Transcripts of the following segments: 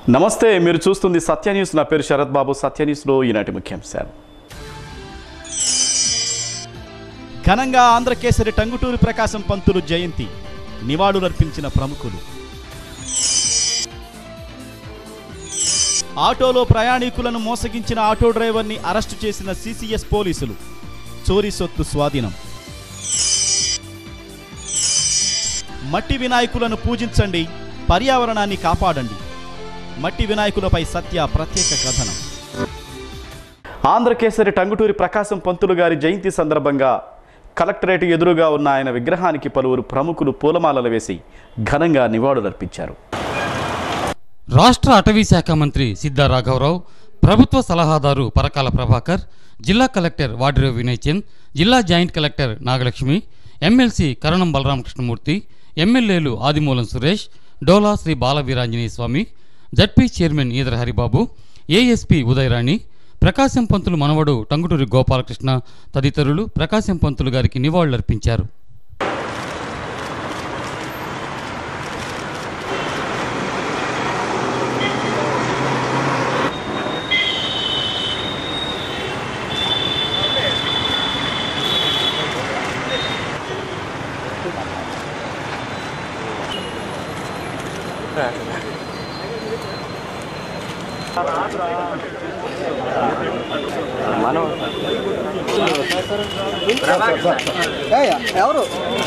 నమస్తే మీరు చూస్తుంది సత్య న్యూస్ నా పేరు శరత్ బాబు సత్య న్యూస్లో ఈనాటి ముఖ్యాంశాలు ఘనంగా ఆంధ్రకేసరి టంగుటూరి ప్రకాశం పంతులు జయంతి నివాళులర్పించిన ప్రముఖులు ఆటోలో ప్రయాణికులను మోసగించిన ఆటో డ్రైవర్ని అరెస్టు చేసిన సిసిఎస్ పోలీసులు చోరీ సొత్తు స్వాధీనం మట్టి వినాయకులను పూజించండి పర్యావరణాన్ని కాపాడండి మట్టి వినాయకులపై సత్య ప్రత్యేక కథనం ఆంధ్రకేసరి టంగుటూరి ప్రకాశం పంతులు గారి జయంతి సందర్భంగా కలెక్టరేట్ ఎదురుగా ఉన్న ఆయన విగ్రహానికి పలువురు ప్రముఖులు పూలమాలలు వేసి ఘనంగా నివాళులర్పించారు రాష్ట్ర అటవీ శాఖ మంత్రి సిద్ధా రాఘవరావు ప్రభుత్వ సలహాదారు పరకాల ప్రభాకర్ జిల్లా కలెక్టర్ వాడిరేవు వినయ్ చంద్ జిల్లా joint collector Nagalakshmi MLC Karanam Balaramakrishnamurthy ఎమ్మెల్యేలు Adimulam Suresh Dola Sri Balaveeranjaneya Swamy ZP chairman Edara Haribabu ASP Udayarani Prakasam Pantulu మనవడు టంగుటూరి గోపాలకృష్ణ తదితరులు ప్రకాశం పంతులు గారికి నివాళులర్పించారు ఎవరు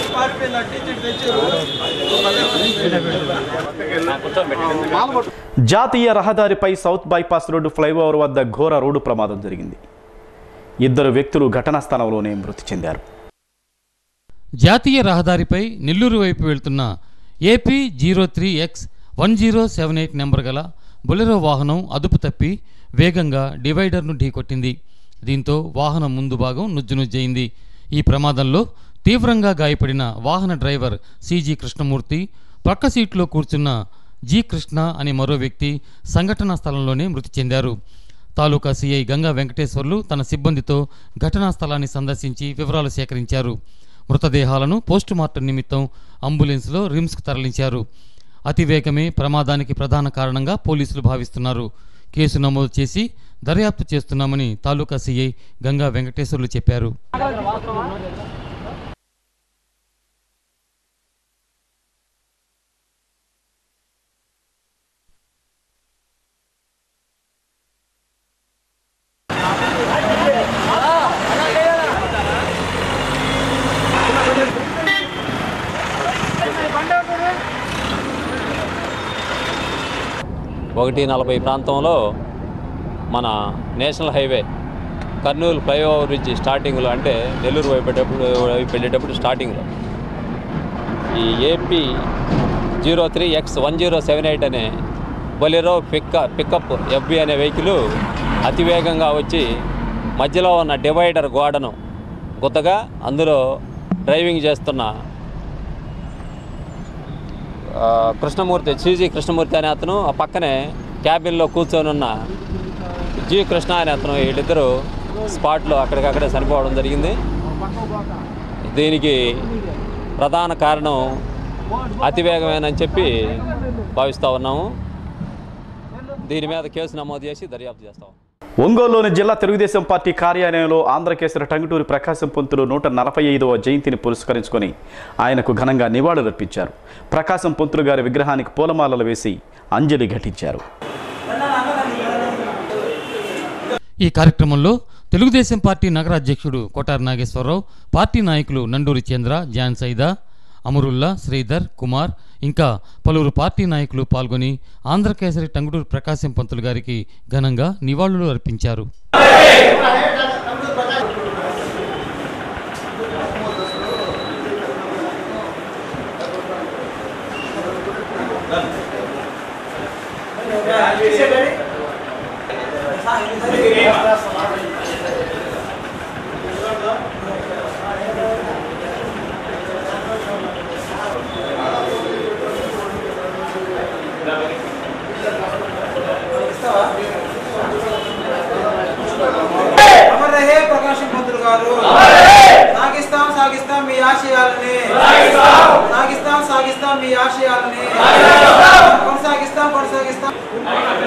జాతీయ రహదారిపై సౌత్ బైపాస్ రోడ్డు ఫ్లైఓవర్ వద్ద ఘోర రోడ్డు ప్రమాదం జరిగింది ఇద్దరు వ్యక్తులు ఘటనా స్థలంలోనే మృతి చెందారు జాతీయ రహదారిపై నెల్లూరు వైపు వెళ్తున్న AP zero three X one zero seven eight number గల బొలెరో వాహనం అదుపు తప్పి వేగంగా డివైడర్ను ఢీకొట్టింది దీంతో వాహనం ముందు భాగం నుజ్జునుజ్జయింది ఈ ప్రమాదంలో తీవ్రంగా గాయపడిన వాహన డ్రైవర్ సిజి కృష్ణమూర్తి పక్క సీట్లో కూర్చున్న జి కృష్ణ అనే మరో వ్యక్తి సంఘటనా స్థలంలోనే మృతి చెందారు తాలూకా సిఐ గంగా వెంకటేశ్వర్లు తన సిబ్బందితో ఘటనా స్థలాన్ని సందర్శించి వివరాలు సేకరించారు మృతదేహాలను పోస్టుమార్టం నిమిత్తం అంబులెన్స్లో రిమ్స్కు తరలించారు అతివేగమే ప్రమాదానికి ప్రధాన కారణంగా పోలీసులు భావిస్తున్నారు కేసు నమోదు చేసి దర్యాప్తు చేస్తున్నామని తాలూకా సిఐ గంగా వెంకటేశ్వర్లు చెప్పారు ఒకటి నలభై ప్రాంతంలో మన national highway Kurnool flyover bridge స్టార్టింగ్లో అంటే నెల్లూరు వైపు వెళ్ళేటప్పుడు వైపు వెళ్ళేటప్పుడు స్టార్టింగ్లో ఈ AP zero three X one zero seven eight అనే బొలెరో పిక్క పికప్ ఎఫ్బి అనే వెహికల్ అతివేగంగా వచ్చి మధ్యలో ఉన్న డివైడర్ గోడను గుద్దగా అందులో డ్రైవింగ్ చేస్తున్న ఆ, కృష్ణమూర్తి సిజి కృష్ణమూర్తి అనే అతను ఆ పక్కనే క్యాబిన్లో కూర్చొని ఉన్న జి కృష్ణ అనే అతను వీళ్ళిద్దరూ స్పాట్లో అక్కడికక్కడే చనిపోవడం జరిగింది దీనికి ప్రధాన కారణం అతివేగమేనని చెప్పి భావిస్తూ ఉన్నాము దీని మీద కేసు నమోదు చేసి దర్యాప్తు చేస్తాం ఒంగోలులోని జిల్లా తెలుగుదేశం పార్టీ కార్యాలయంలో ఆంధ్రకేసరి టంగుటూరి ప్రకాశం పంతులు నూట నలభై ఐదవ జయంతిని పురస్కరించుకొని ఆయనకు ఘనంగా నివాళులర్పించారు ప్రకాశం పంతులు గారి విగ్రహానికి పూలమాలలు వేసి అంజలి ఘటించారు ఈ కార్యక్రమంలో తెలుగుదేశం పార్టీ నగర అధ్యక్షుడు కొటారి నాగేశ్వరరావు పార్టీ నాయకులు నండూరి చంద్ర జాన్ సైదా అమరుల్లా శ్రీధర్ కుమార్ ఇంకా పలువురు పార్టీ నాయకులు పాల్గొని ఆంధ్రకేసరి టంగుటూరు ప్రకాశం పంతులు గారికి ఘనంగా నివాళులు అర్పించారు అమర్ రహే ప్రకాశం పంతులు గారు సాగిస్తాం సాగిస్తాం మీ ఆశయాలని సాగిస్తాం సాగిస్తాం మీ ఆశయాలని కొనసాగిస్తాం కొనసాగిస్తాం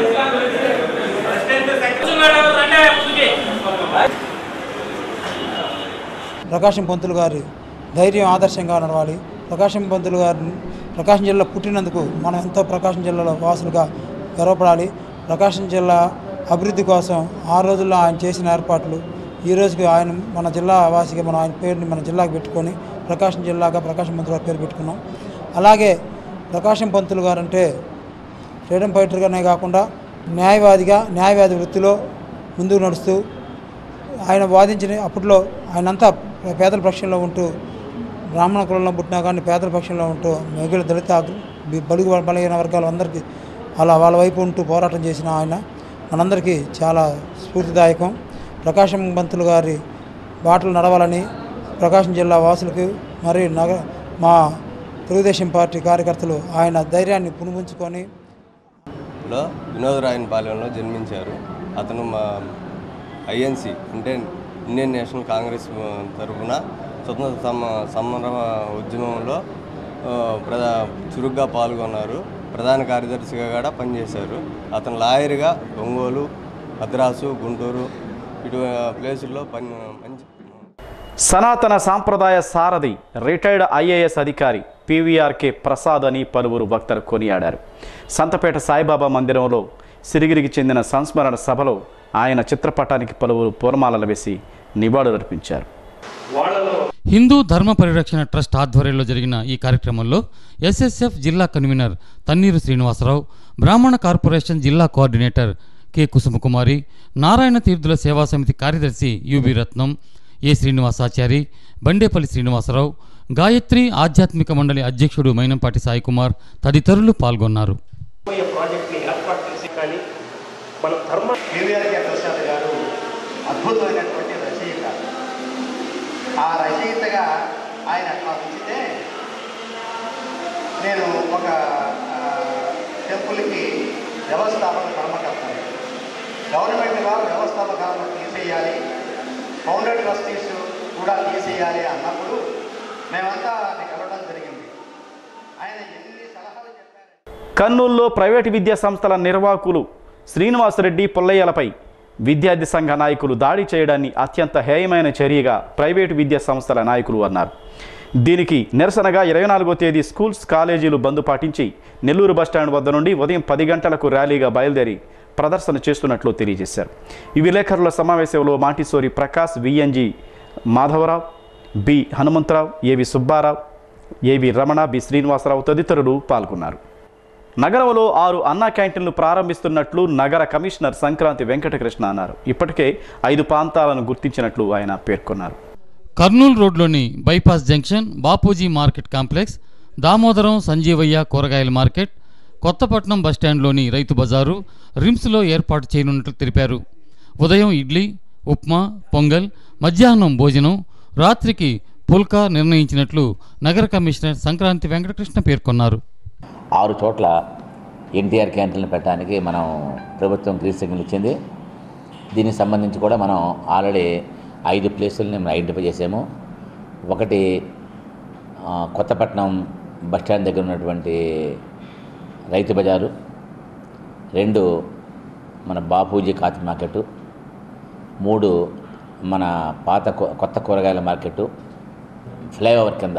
ప్రకాశం పంతులు గారి ధైర్యం ఆదర్శంగా నడవాలి ప్రకాశం పంతులు గారిని ప్రకాశం జిల్లా పుట్టినందుకు మనం ఎంతో ప్రకాశం జిల్లాలో వాసులుగా గర్వపడాలి ప్రకాశం జిల్లా అభివృద్ధి కోసం ఆ రోజుల్లో ఆయన చేసిన ఏర్పాట్లు ఈ రోజుకి ఆయన మన జిల్లా వాసిగా మనం ఆయన పేరుని మన జిల్లాకు పెట్టుకొని ప్రకాశం జిల్లాగా ప్రకాశం పంతులు గారి పేరు పెట్టుకున్నాం అలాగే ప్రకాశం పంతులు గారు అంటే ఫ్రీడమ్ ఫైటర్గానే కాకుండా న్యాయవాదిగా న్యాయవాది వృత్తిలో ముందుకు నడుస్తూ ఆయన వాదించిన అప్పట్లో ఆయనంతా పేదల పక్షంలో ఉంటూ బ్రాహ్మణ కులంలో పుట్టినా కానీ పేదల పక్షంలో ఉంటూ మిగిలిన దళిత అగ్ర- బి- బడుగు బలహీన వర్గాల అందరికీ అలా వాళ్ళ వైపు ఉంటూ పోరాటం చేసిన ఆయన మనందరికీ చాలా స్ఫూర్తిదాయకం ప్రకాశం పంతులు గారి బాటలు నడవాలని ప్రకాశం జిల్లా వాసులకు మరియు నగ మా తెలుగుదేశం పార్టీ కార్యకర్తలు ఆయన ధైర్యాన్ని పునిపుంచుకొని లో వినోదరాయన్ పాలెంలో జన్మించారు అతను మా ఐఎన్సి అంటే ఇండియన్ నేషనల్ కాంగ్రెస్ ఆ, తరఫున స్వతంత్ర సమ సమర ఉద్యమంలో ఆ, ప్రధా చురుగ్గా పాల్గొన్నారు ప్రధాన కార్యదర్శిగా కూడా పనిచేశారు అతను లాయర్గా ఒంగోలు మద్రాసు గుంటూరు ఇటు ప్లేసుల్లో పని మంచి సనాతన సాంప్రదాయ సారథి రిటైర్డ్ ఐఏఎస్ అధికారి పీవీఆర్కే ప్రసాద్ అని పలువురు భక్తులు కొనియాడారు సంతపేట సాయిబాబా మందిరంలో సిరిగిరికి చెందిన సంస్మరణ సభలో ఆయన చిత్రపటానికి పలువురు పూలమాలలు వేసి నివాళులర్పించారు హిందూ ధర్మ పరిరక్షణ ట్రస్ట్ ఆధ్వర్యంలో జరిగిన ఈ కార్యక్రమంలో ఎస్ఎస్ఎఫ్ జిల్లా కన్వీనర్ తన్నీరు శ్రీనివాసరావు బ్రాహ్మణ కార్పొరేషన్ జిల్లా కోఆర్డినేటర్ కె కుసుమకుమారి నారాయణ తీర్థుల సేవా సమితి కార్యదర్శి యుబి రత్నం ఏ శ్రీనివాసాచారి బండేపల్లి శ్రీనివాసరావు గాయత్రి ఆధ్యాత్మిక మండలి అధ్యక్షుడు మైనంపాటి సాయికుమార్ తదితరులు పాల్గొన్నారు ప్రాజెక్ట్ని ఏర్పాటు చేసి కానీ మన ధర్మ కేవీఆర్ కే ప్రసాద్ గారు అద్భుతమైనటువంటి రచయిత ఆ రచయితగా ఆయన అట్లా ఉంచితే నేను ఒక ఆ, టెంపుల్కి వ్యవస్థాపక కర్మకర్తని గవర్నమెంట్గా వ్యవస్థాపకాలను తీసేయాలి ఫౌండర్ ట్రస్టీస్ కూడా తీసేయాలి అన్నప్పుడు మేమంతా ఆయన్ని కలవడం జరిగింది ఆయన ఎన్ని సలహాలు చెప్పారు కర్నూలులో ప్రైవేటు విద్యా సంస్థల నిర్వాహకులు శ్రీనివాసరెడ్డి పుల్లయ్యలపై విద్యార్థి సంఘ నాయకులు దాడి చేయడాన్ని అత్యంత హేయమైన చర్యగా ప్రైవేటు విద్యా సంస్థల నాయకులు అన్నారు దీనికి నిరసనగా ఇరవై నాలుగో తేదీ స్కూల్స్ కాలేజీలు బంద్ పాటించి నెల్లూరు బస్టాండ్ వద్ద నుండి ఉదయం పది గంటలకు ర్యాలీగా బయలుదేరి ప్రదర్శన చేస్తున్నట్లు తెలియజేశారు ఈ విలేకరుల సమావేశంలో Montessori Prakash VNG Madhavarao B Hanumantharao AV Subbarao ఏవి రమణ బి శ్రీనివాసరావు తదితరులు పాల్గొన్నారు నగరంలో ఆరు అన్నా క్యాంటీన్లు ప్రారంభిస్తున్నట్లు నగర కమిషనర్ సంక్రాంతి వెంకటకృష్ణ అన్నారు ఇప్పటికే ఐదు ప్రాంతాలను గుర్తించినట్లు ఆయన పేర్కొన్నారు కర్నూలు రోడ్లోని bypass junction Bapuji market complex Damodaram Sanjeevaiah కూరగాయల మార్కెట్ కొత్తపట్నం బస్టాండ్లోని రైతు బజారు రిమ్స్లో ఏర్పాటు చేయనున్నట్లు తెలిపారు ఉదయం ఇడ్లీ ఉప్మా పొంగల్ మధ్యాహ్నం భోజనం రాత్రికి పుల్కా నిర్ణయించినట్లు నగర కమిషనర్ సంక్రాంతి వెంకటకృష్ణ పేర్కొన్నారు ఆరు చోట్ల ఎన్టీఆర్ క్యాంటీన్లు పెట్టడానికి మనం ప్రభుత్వం గ్రీన్ సిగ్నల్ ఇచ్చింది దీనికి సంబంధించి కూడా మనం ఆల్రెడీ ఐదు ప్లేసులని మనం ఐడెంటిఫై చేసాము ఒకటి ఆ, కొత్తపట్నం బస్టాండ్ దగ్గర ఉన్నటువంటి రైతు బజారు రెండు మన బాపూజీ కాతి మార్కెట్ మూడు మన పాత కూ- కొత్త కూరగాయల మార్కెట్ ఫ్లైఓవర్ కింద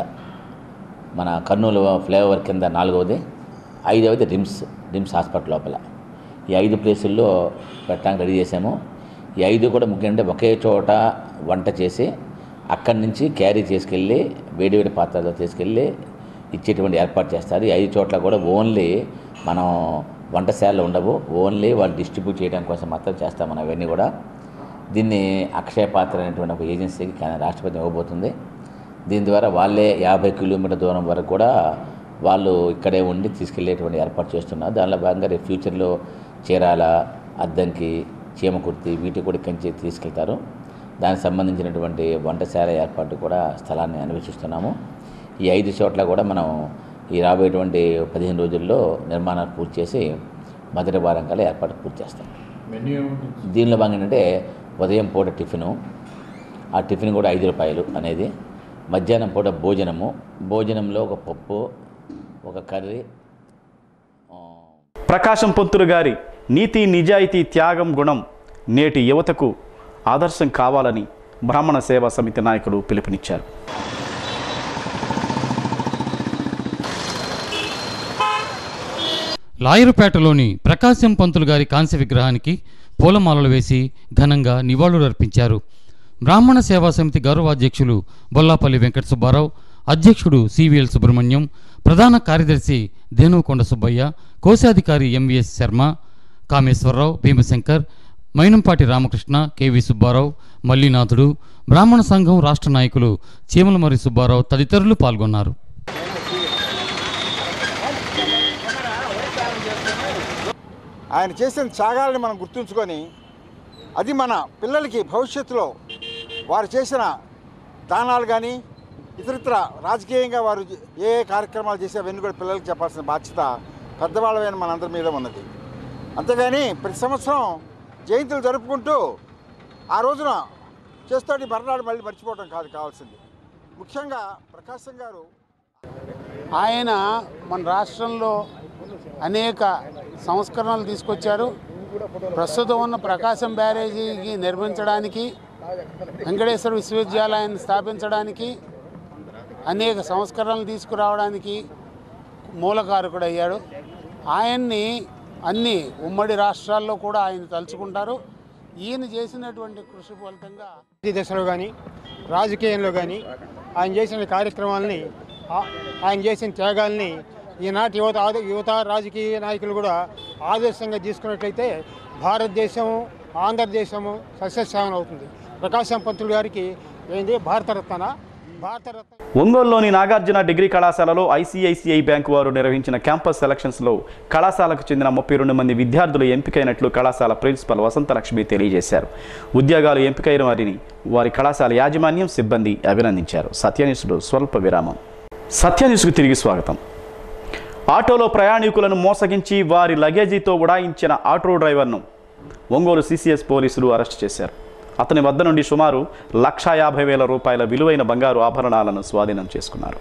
మన కర్నూలు ఫ్లైఓవర్ కింద నాలుగవది ఐదవది రిమ్స్ రిమ్స్ హాస్పిటల్ లోపల ఈ ఐదు ప్లేసుల్లో పెట్టడానికి రెడీ చేసాము ఈ ఐదు కూడా ముఖ్యంగా ఒకే చోట వంట చేసి అక్కడి నుంచి క్యారీ చేసుకెళ్ళి వేడివేడి పాత్రలో తీసుకెళ్ళి ఇచ్చేటువంటి ఏర్పాటు చేస్తారు ఈ ఐదు చోట్ల కూడా ఓన్లీ మనం వంటశాలలో ఉండవు ఓన్లీ వాళ్ళు డిస్ట్రిబ్యూట్ చేయడం కోసం మాత్రం చేస్తాం మనం అవన్నీ కూడా దీన్ని అక్షయ పాత్ర అనేటువంటి ఒక ఏజెన్సీకి కా- రాష్ట్రపతి ఇవ్వబోతుంది దీని ద్వారా వాళ్ళే యాభై కిలోమీటర్ దూరం వరకు కూడా వాళ్ళు ఇక్కడే ఉండి తీసుకెళ్లేటువంటి ఏర్పాటు చేస్తున్నారు దానిలో భాగంగా రేపు ఫ్యూచర్లో చీరాల అద్దంకి చీమకుర్తి వీటి కూడా కంచి తీసుకెళ్తారు దానికి సంబంధించినటువంటి వంటశాల ఏర్పాటు కూడా స్థలాన్ని అన్వేషిస్తున్నాము ఈ ఐదు చోట్ల కూడా మనం ఈ రాబోయేటువంటి పదిహేను రోజుల్లో నిర్మాణాలు పూర్తి చేసి మొదటి వారం కల్లా ఏర్పాటు పూర్తి చేస్తాం దీనిలో భాగంగా ఏంటంటే ఉదయం పూట టిఫిను ఆ టిఫిన్ కూడా ఐదు రూపాయలు అనేది మధ్యాహ్నం పూట భోజనము భోజనంలో ఒక పప్పు ఒక కర్రీ ఆ, ప్రకాశం పొత్తులు గారి నీతి నిజాయితీ త్యాగం గుణం నేటి యువతకు ఆదర్శం కావాలని బ్రాహ్మణ సేవా సమితి నాయకులు పిలుపునిచ్చారు లాయరుపేటలోని ప్రకాశం పంతులు గారి కాంస్య విగ్రహానికి పూలమాలలు వేసి ఘనంగా నివాళులర్పించారు బ్రాహ్మణ సేవా సమితి గౌరవాధ్యక్షులు బొల్లాపల్లి వెంకట సుబ్బారావు అధ్యక్షుడు సివిఎల్ సుబ్రహ్మణ్యం ప్రధాన కార్యదర్శి ధేనుకొండ సుబ్బయ్య కోశాధికారి ఎంవిఎస్ శర్మ కామేశ్వరరావు భీమశంకర్ మైనంపాటి రామకృష్ణ కెవి సుబ్బారావు మల్లినాథుడు బ్రాహ్మణ సంఘం రాష్ట్ర నాయకులు చీమలమరి సుబ్బారావు తదితరులు పాల్గొన్నారు ఆయన చేసిన త్యాగాలను మనం గుర్తుంచుకొని అది మన పిల్లలకి భవిష్యత్తులో వారు చేసిన దానాలు కానీ ఇతరత్ర రాజకీయంగా వారు ఏ ఏ కార్యక్రమాలు చేసి అవన్నీ కూడా పిల్లలకి చెప్పాల్సిన బాధ్యత పెద్దవాళ్ళమైన మనందరి మీద ఉన్నది అంతేగాని ప్రతి సంవత్సరం జయంతులు జరుపుకుంటూ ఆ రోజున చేస్తోటి మర్నాడు మళ్ళీ మర్చిపోవడం కాదు కావాల్సింది ముఖ్యంగా ప్రకాశం గారు ఆయన మన రాష్ట్రంలో అనేక సంస్కరణలు తీసుకొచ్చారు ప్రస్తుతం ఉన్న ప్రకాశం బ్యారేజీకి నిర్మించడానికి వెంకటేశ్వర విశ్వవిద్యాలయాన్ని స్థాపించడానికి అనేక సంస్కరణలు తీసుకురావడానికి మూలకారకుడయ్యాడు ఆయన్ని అన్ని ఉమ్మడి రాష్ట్రాల్లో కూడా ఆయన తలుచుకుంటారు ఈయన చేసినటువంటి కృషి ఫలితంగా ఈ దశలో కానీ రాజకీయంలో కానీ ఆయన చేసిన కార్యక్రమాలని ఆ- ఆయన చేసిన త్యాగాల్ని ఈనాటి యువత ఆద- యువత రాజకీయ నాయకులు కూడా ఆదర్శంగా తీసుకున్నట్లయితే భారతదేశం ఆంధ్రదేశము సస్యశ్యామం అవుతుంది ప్రకాశం పంతులు గారికి ఏంది భారతరత్న భారతరత్న ఒంగోలులోని నాగార్జున డిగ్రీ కళాశాలలో ఐసీఐసీఐ బ్యాంకు వారు నిర్వహించిన క్యాంపస్ సెలక్షన్స్లో కళాశాలకు చెందిన ముప్పై రెండు మంది విద్యార్థులు ఎంపికైనట్లు కళాశాల ప్రిన్సిపల్ వసంతలక్ష్మి తెలియజేశారు ఉద్యోగాలు ఎంపికైన వారిని వారి కళాశాల యాజమాన్యం సిబ్బంది అభినందించారు సత్యనిసుడు స్వల్ప విరామం సత్యనిసుకు తిరిగి స్వాగతం ఆటోలో ప్రయాణికులను మోసగించి వారి లగేజీతో ఉడాయించిన ఆటో డ్రైవర్ను ఒంగోలు సిసిఎస్ పోలీసులు అరెస్ట్ చేశారు అతని వద్ద నుండి సుమారు లక్షా యాభై వేల రూపాయల విలువైన బంగారు ఆభరణాలను స్వాధీనం చేసుకున్నారు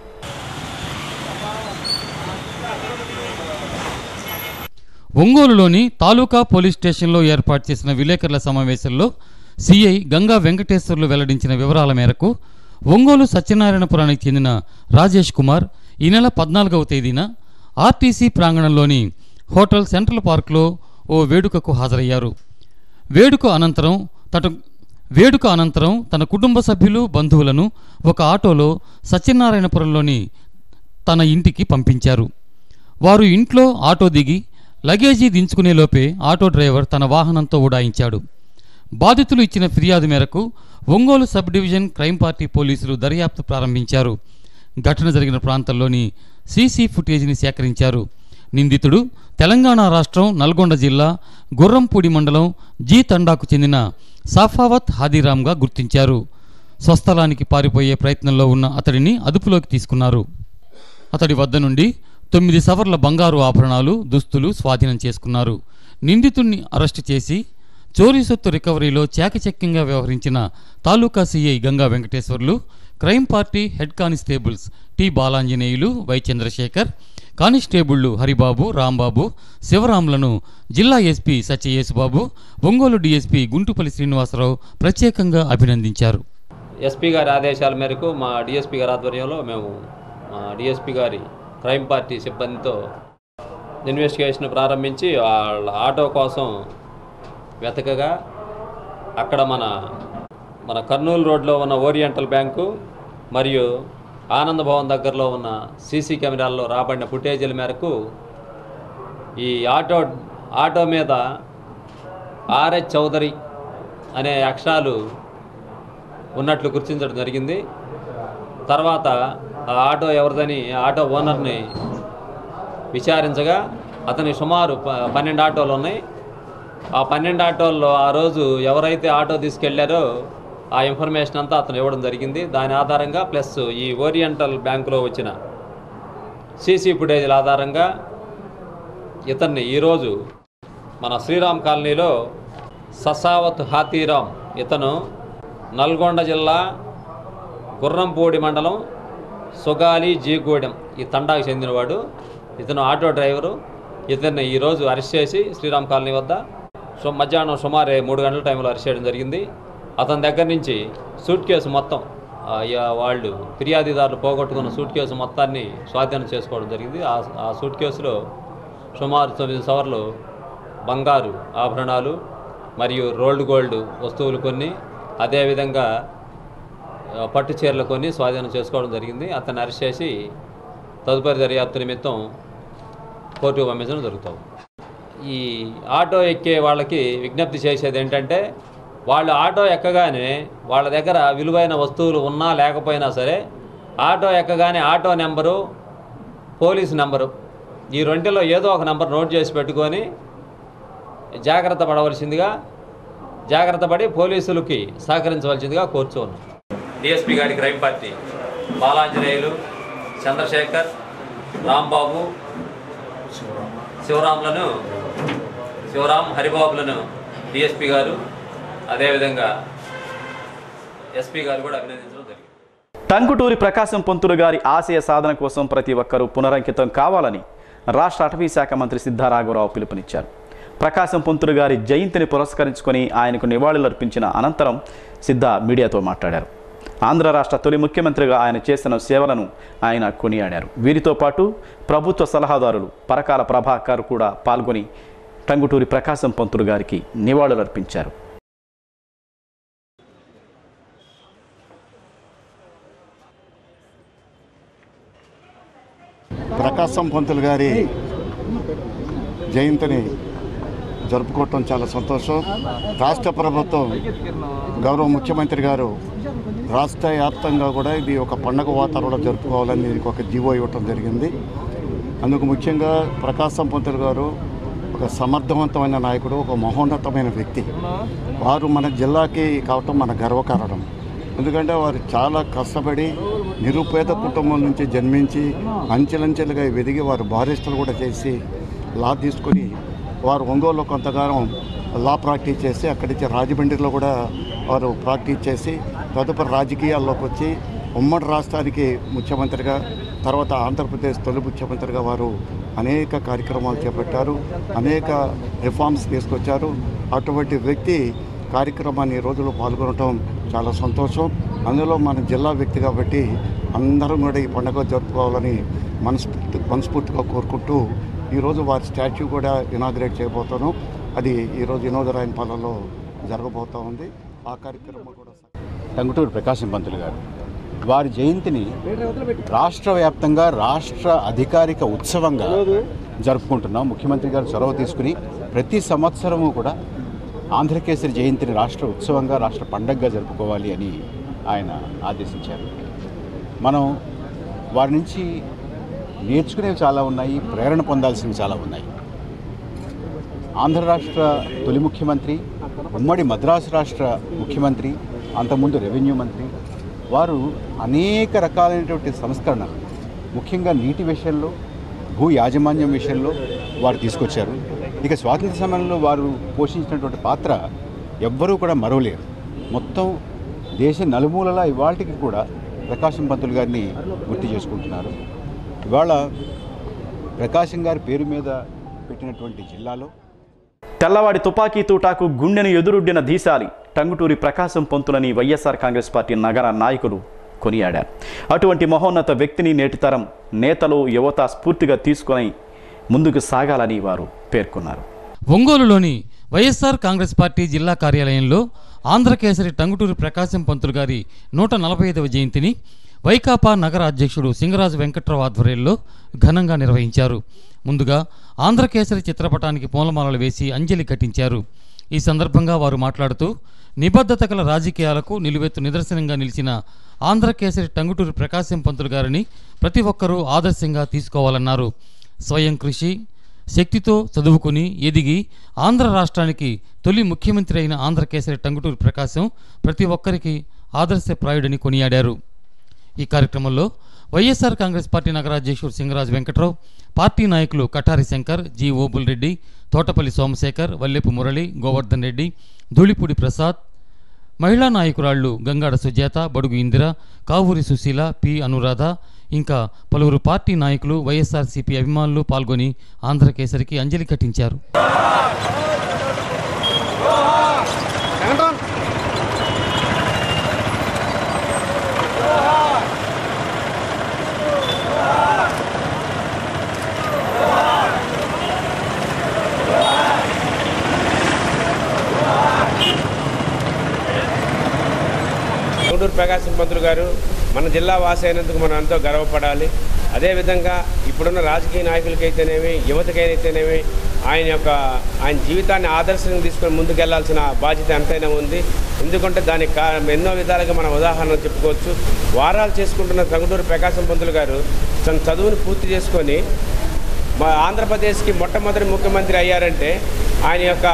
ఒంగోలులోని తాలూకా పోలీస్ స్టేషన్లో ఏర్పాటు చేసిన విలేకరుల సమావేశంలో సిఐ గంగా వెంకటేశ్వర్లు వెల్లడించిన వివరాల మేరకు ఒంగోలు సత్యనారాయణపురానికి చెందిన రాజేష్ కుమార్ ఈ నెల పద్నాలుగవ తేదీన ఆర్టీసీ ప్రాంగణంలోని హోటల్ సెంట్రల్ పార్క్లో ఓ వేడుకకు హాజరయ్యారు వేడుక అనంతరం తట వేడుక అనంతరం తన కుటుంబ సభ్యులు బంధువులను ఒక ఆటోలో సత్యనారాయణపురంలోని తన ఇంటికి పంపించారు వారు ఇంట్లో ఆటో దిగి లగేజీ దించుకునే లోపే ఆటో డ్రైవర్ తన వాహనంతో ఉడాయించాడు బాధితులు ఇచ్చిన ఫిర్యాదు మేరకు Ongole sub division crime party పోలీసులు దర్యాప్తు ప్రారంభించారు ఘటన జరిగిన ప్రాంతంలోని సీసీ ఫుటేజీని సేకరించారు నిందితుడు తెలంగాణ రాష్ట్రం నల్గొండ జిల్లా గుర్రంపూడి మండలం జీ తండాకు చెందిన సాఫావత్ హాదీరామ్గా గుర్తించారు స్వస్థలానికి పారిపోయే ప్రయత్నంలో ఉన్న అతడిని అదుపులోకి తీసుకున్నారు అతడి వద్ద నుండి తొమ్మిది సవర్ల బంగారు ఆభరణాలు దుస్తులు స్వాధీనం చేసుకున్నారు నిందితుణ్ణి అరెస్టు చేసి చోరీ సొత్తు రికవరీలో చాకచక్యంగా వ్యవహరించిన తాలూకా CI Ganga Venkateswarlu crime party head constables T Balanjaneyulu Y Chandrashekar కానిస్టేబుళ్లు హరిబాబు రాంబాబు శివరాములను జిల్లా ఎస్పీ సత్యయేసుబాబు ఒంగోలు డీఎస్పీ గుంటుపల్లి శ్రీనివాసరావు ప్రత్యేకంగా అభినందించారు ఎస్పీ గారి ఆదేశాల మేరకు మా డిఎస్పీ గారి ఆధ్వర్యంలో మేము మా డిఎస్పీ గారి క్రైమ్ పార్టీ సిబ్బందితో ఇన్వెస్టిగేషన్ ప్రారంభించి వాళ్ళ ఆటో కోసం వెతకగా అక్కడ మన మన కర్నూలు రోడ్లో ఉన్న ఓరియంటల్ బ్యాంకు మరియు ఆనంద భవన్ దగ్గరలో ఉన్న సీసీ కెమెరాల్లో రాబడిన ఫుటేజీల మేరకు ఈ ఆటో ఆటో మీద ఆర్హెచ్ చౌదరి అనే అక్షరాలు ఉన్నట్లు గుర్తించడం జరిగింది తర్వాత ఆ ఆటో ఎవరిదని ఆటో ఓనర్ని విచారించగా అతని సుమారు ప- పన్నెండు ఆటోలు ఉన్నాయి ఆ పన్నెండు ఆటోల్లో ఆ రోజు ఎవరైతే ఆటో తీసుకెళ్లారో ఆ ఇన్ఫర్మేషన్ అంతా అతను ఇవ్వడం జరిగింది దాని ఆధారంగా ప్లస్ ఈ ఓరియంటల్ బ్యాంకులో వచ్చిన సీసీ ఫుటేజీల ఆధారంగా ఇతన్ని ఈరోజు మన శ్రీరామ్ కాలనీలో ససావత్ హాతీరామ్ ఇతను నల్గొండ జిల్లా గుర్రంపూడి మండలం సుగాలి జీగూడెం ఈ తండాకు చెందినవాడు ఇతను ఆటో డ్రైవరు ఇతన్ని ఈరోజు అరెస్ట్ చేసి శ్రీరామ్ కాలనీ వద్ద సు మధ్యాహ్నం సుమారు మూడు గంటల టైంలో అరెస్ట్ చేయడం జరిగింది అతని దగ్గర నుంచి సూట్ కేసు మొత్తం ఆ, యా- వాళ్ళు ఫిర్యాదుదారులు పోగొట్టుకున్న సూట్ కేసు మొత్తాన్ని స్వాధీనం చేసుకోవడం జరిగింది ఆ ఆ సూట్ కేసులో సుమారు తొమ్మిది సవర్లు బంగారు ఆభరణాలు మరియు రోల్డ్ గోల్డ్ వస్తువులు కొన్ని అదేవిధంగా ఆ, పట్టు చీరలు కొన్ని స్వాధీనం చేసుకోవడం జరిగింది అతన్ని అరెస్ట్ చేసి తదుపరి దర్యాప్తు నిమిత్తం కోర్టుకు పంపించడం జరుగుతుంది ఈ ఆటో ఎక్కే వాళ్ళకి విజ్ఞప్తి చేసేది ఏంటంటే వాళ్ళు ఆటో ఎక్కగానే వాళ్ళ దగ్గర విలువైన వస్తువులు ఉన్నా లేకపోయినా సరే ఆటో ఎక్కగానే ఆటో నెంబరు పోలీస్ నెంబరు ఈ రెంటిలో ఏదో ఒక నెంబర్ నోట్ చేసి పెట్టుకొని జాగ్రత్త పడవలసిందిగా జాగ్రత్త పడి పోలీసులకి సహకరించవలసిందిగా కోరుచున్నాం డిఎస్పీ గారి క్రైమ్ పార్టీ బాలాంజనేయులు చంద్రశేఖర్ రాంబాబు శివరాములను శివరాం హరిబాబులను డిఎస్పీ గారు అదేవిధంగా ఎస్పీ గారు కూడా అభినందించడం జరిగింది టంగుటూరి ప్రకాశం పంతులు గారి ఆశయ సాధన కోసం ప్రతి ఒక్కరూ పునరంకితం కావాలని రాష్ట్ర అటవీ శాఖ మంత్రి సిద్ధారాఘవరావు పిలుపునిచ్చారు ప్రకాశం పంతులు గారి జయంతిని పురస్కరించుకొని ఆయనకు నివాళులర్పించిన అనంతరం సిద్ధ మీడియాతో మాట్లాడారు ఆంధ్ర రాష్ట్ర తొలి ముఖ్యమంత్రిగా ఆయన చేసిన సేవలను ఆయన కొనియాడారు వీరితో పాటు ప్రభుత్వ సలహాదారులు పరకాల ప్రభాకర్ కూడా పాల్గొని టంగుటూరి ప్రకాశం పంతులు గారికి నివాళులర్పించారు ప్రకాశం పంతులు గారి జయంతిని జరుపుకోవటం చాలా సంతోషం రాష్ట్ర ప్రభుత్వం గౌరవ ముఖ్యమంత్రి గారు రాష్ట్ర వ్యాప్తంగా కూడా ఇది ఒక పండగ వాతావరణంలో జరుపుకోవాలని దీనికి ఒక జీవో ఇవ్వటం జరిగింది అందుకు ముఖ్యంగా ప్రకాశం పంతులు గారు ఒక సమర్థవంతమైన నాయకుడు ఒక మహోన్నతమైన వ్యక్తి వారు మన జిల్లాకి కావటం మన గర్వకారణం ఎందుకంటే వారు చాలా కష్టపడి నిరుపేద కుటుంబం నుంచి జన్మించి అంచెలంచెలుగా ఎదిగి వారు బారిస్టర్లు కూడా చేసి లా తీసుకొని వారు ఒంగోలులో కొంతకాలం లా ప్రాక్టీస్ చేసి అక్కడి నుంచి రాజమండ్రిలో కూడా వారు ప్రాక్టీస్ చేసి తదుపరి రాజకీయాల్లోకి వచ్చి ఉమ్మడి రాష్ట్రానికి ముఖ్యమంత్రిగా తర్వాత ఆంధ్రప్రదేశ్ తొలి ముఖ్యమంత్రిగా వారు అనేక కార్యక్రమాలు చేపట్టారు అనేక రిఫార్మ్స్ తీసుకొచ్చారు అటువంటి వ్యక్తి కార్యక్రమాన్ని ఈ రోజులో పాల్గొనడం చాలా సంతోషం అందులో మన జిల్లా వ్యక్తి కాబట్టి అందరం కూడా ఈ పండుగ జరుపుకోవాలని మనస్ఫూర్తి మనస్ఫూర్తిగా కోరుకుంటూ ఈరోజు వారి స్టాచ్యూ కూడా ఇనాగ్రేట్ చేయబోతాను అది ఈరోజు వినోదరాయనపాలెంలో జరగబోతూ ఉంది ఆ కార్యక్రమం కూడా టంగుటూరు ప్రకాశం పంతులు గారు వారి జయంతిని రాష్ట్ర వ్యాప్తంగా రాష్ట్ర అధికారిక ఉత్సవంగా జరుపుకుంటున్నాం ముఖ్యమంత్రి గారు చొరవ తీసుకుని ప్రతి సంవత్సరము కూడా ఆంధ్రకేసరి జయంతిని రాష్ట్ర ఉత్సవంగా రాష్ట్ర పండగగా జరుపుకోవాలి అని ఆయన ఆదేశించారు మనం వారి నుంచి నేర్చుకునేవి చాలా ఉన్నాయి ప్రేరణ పొందాల్సినవి చాలా ఉన్నాయి ఆంధ్ర రాష్ట్ర తొలి ముఖ్యమంత్రి ఉమ్మడి మద్రాసు రాష్ట్ర ముఖ్యమంత్రి అంతకుముందు రెవెన్యూ మంత్రి వారు అనేక రకాలైనటువంటి సంస్కరణ ముఖ్యంగా నీటి విషయంలో భూ యాజమాన్యం విషయంలో వారు తీసుకొచ్చారు ఇక స్వాతంత్ర సమయంలో వారు పోషించినటువంటి పాత్ర ఎవ్వరూ కూడా మరవలేరు మొత్తం దేశ నలుమూలలా ఇవాళకి కూడా ప్రకాశం పంతులు గారిని గుర్తు చేసుకుంటున్నారు ఇవాళ ప్రకాశం గారి పేరు మీద పెట్టినటువంటి జిల్లాలో తెల్లవాడి తుపాకీ తూటాకు గుండెను ఎదురొడ్డిన ధీశాలి టంగుటూరి ప్రకాశం పొంతులని వైఎస్ఆర్ కాంగ్రెస్ పార్టీ నగర నాయకులు కొనియాడారు అటువంటి మహోన్నత వ్యక్తిని నేటి తరం నేతలు యువత స్ఫూర్తిగా తీసుకొని ముందుకు సాగాలని వారు పేర్కొన్నారు ఒంగోలులోని వైఎస్ఆర్ కాంగ్రెస్ పార్టీ జిల్లా కార్యాలయంలో ఆంధ్రకేసరి టంగుటూరి ప్రకాశం పంతులు గారి నూట నలభై ఐదవ జయంతిని వైకాపా నగర అధ్యక్షుడు సింగరాజు వెంకట్రావు ఆధ్వర్యంలో ఘనంగా నిర్వహించారు ముందుగా ఆంధ్రకేసరి చిత్రపటానికి పూలమాలలు వేసి అంజలి ఘటించారు ఈ సందర్భంగా వారు మాట్లాడుతూ నిబద్ధత గల రాజకీయాలకు నిలువెత్తు నిదర్శనంగా నిలిచిన ఆంధ్రకేసరి టంగుటూరి ప్రకాశం పంతులు గారిని ప్రతి ఒక్కరూ ఆదర్శంగా తీసుకోవాలన్నారు స్వయం కృషి శక్తితో చదువుకుని ఎదిగి ఆంధ్ర రాష్ట్రానికి తొలి ముఖ్యమంత్రి అయిన ఆంధ్రకేసరి టంగుటూరి ప్రకాశం ప్రతి ఒక్కరికి ఆదర్శప్రాయుడని కొనియాడారు ఈ కార్యక్రమంలో వైఎస్ఆర్ కాంగ్రెస్ పార్టీ నగరాధ్యక్షుడు సింగరాజు వెంకట్రావు పార్టీ నాయకులు కఠారి శంకర్ జి ఓబుల్ రెడ్డి తోటపల్లి సోమశేఖర్ వల్లెపు మురళి గోవర్ధన్ రెడ్డి ధూళిపూడి ప్రసాద్ మహిళా నాయకురాళ్లు గంగాడ సుజాత బడుగు ఇందిర కావూరి సుశీల పి అనురాధ ఇంకా పలువురు పార్టీ నాయకులు వైఎస్ఆర్సీపీ అభిమానులు పాల్గొని ఆంధ్రకేసరికి అంజలి ఘటించారు టంగుటూరు ప్రకాశం పంతులు గారు మన జిల్లా వాసి అయినందుకు మనం ఎంతో గర్వపడాలి అదేవిధంగా ఇప్పుడున్న రాజకీయ నాయకులకైతేనేమి యువతకైతేనేమి ఆయన యొక్క ఆయన జీవితాన్ని ఆదర్శంగా తీసుకొని ముందుకెళ్లాల్సిన బాధ్యత ఎంతైనా ఉంది ఎందుకంటే దానికి కా ఎన్నో విధాలుగా మనం ఉదాహరణ చెప్పుకోవచ్చు వారాలు చేసుకుంటున్న టంగుటూరు ప్రకాశం పంతులు గారు తన చదువును పూర్తి చేసుకొని మా ఆంధ్రప్రదేశ్కి మొట్టమొదటి ముఖ్యమంత్రి అయ్యారంటే ఆయన యొక్క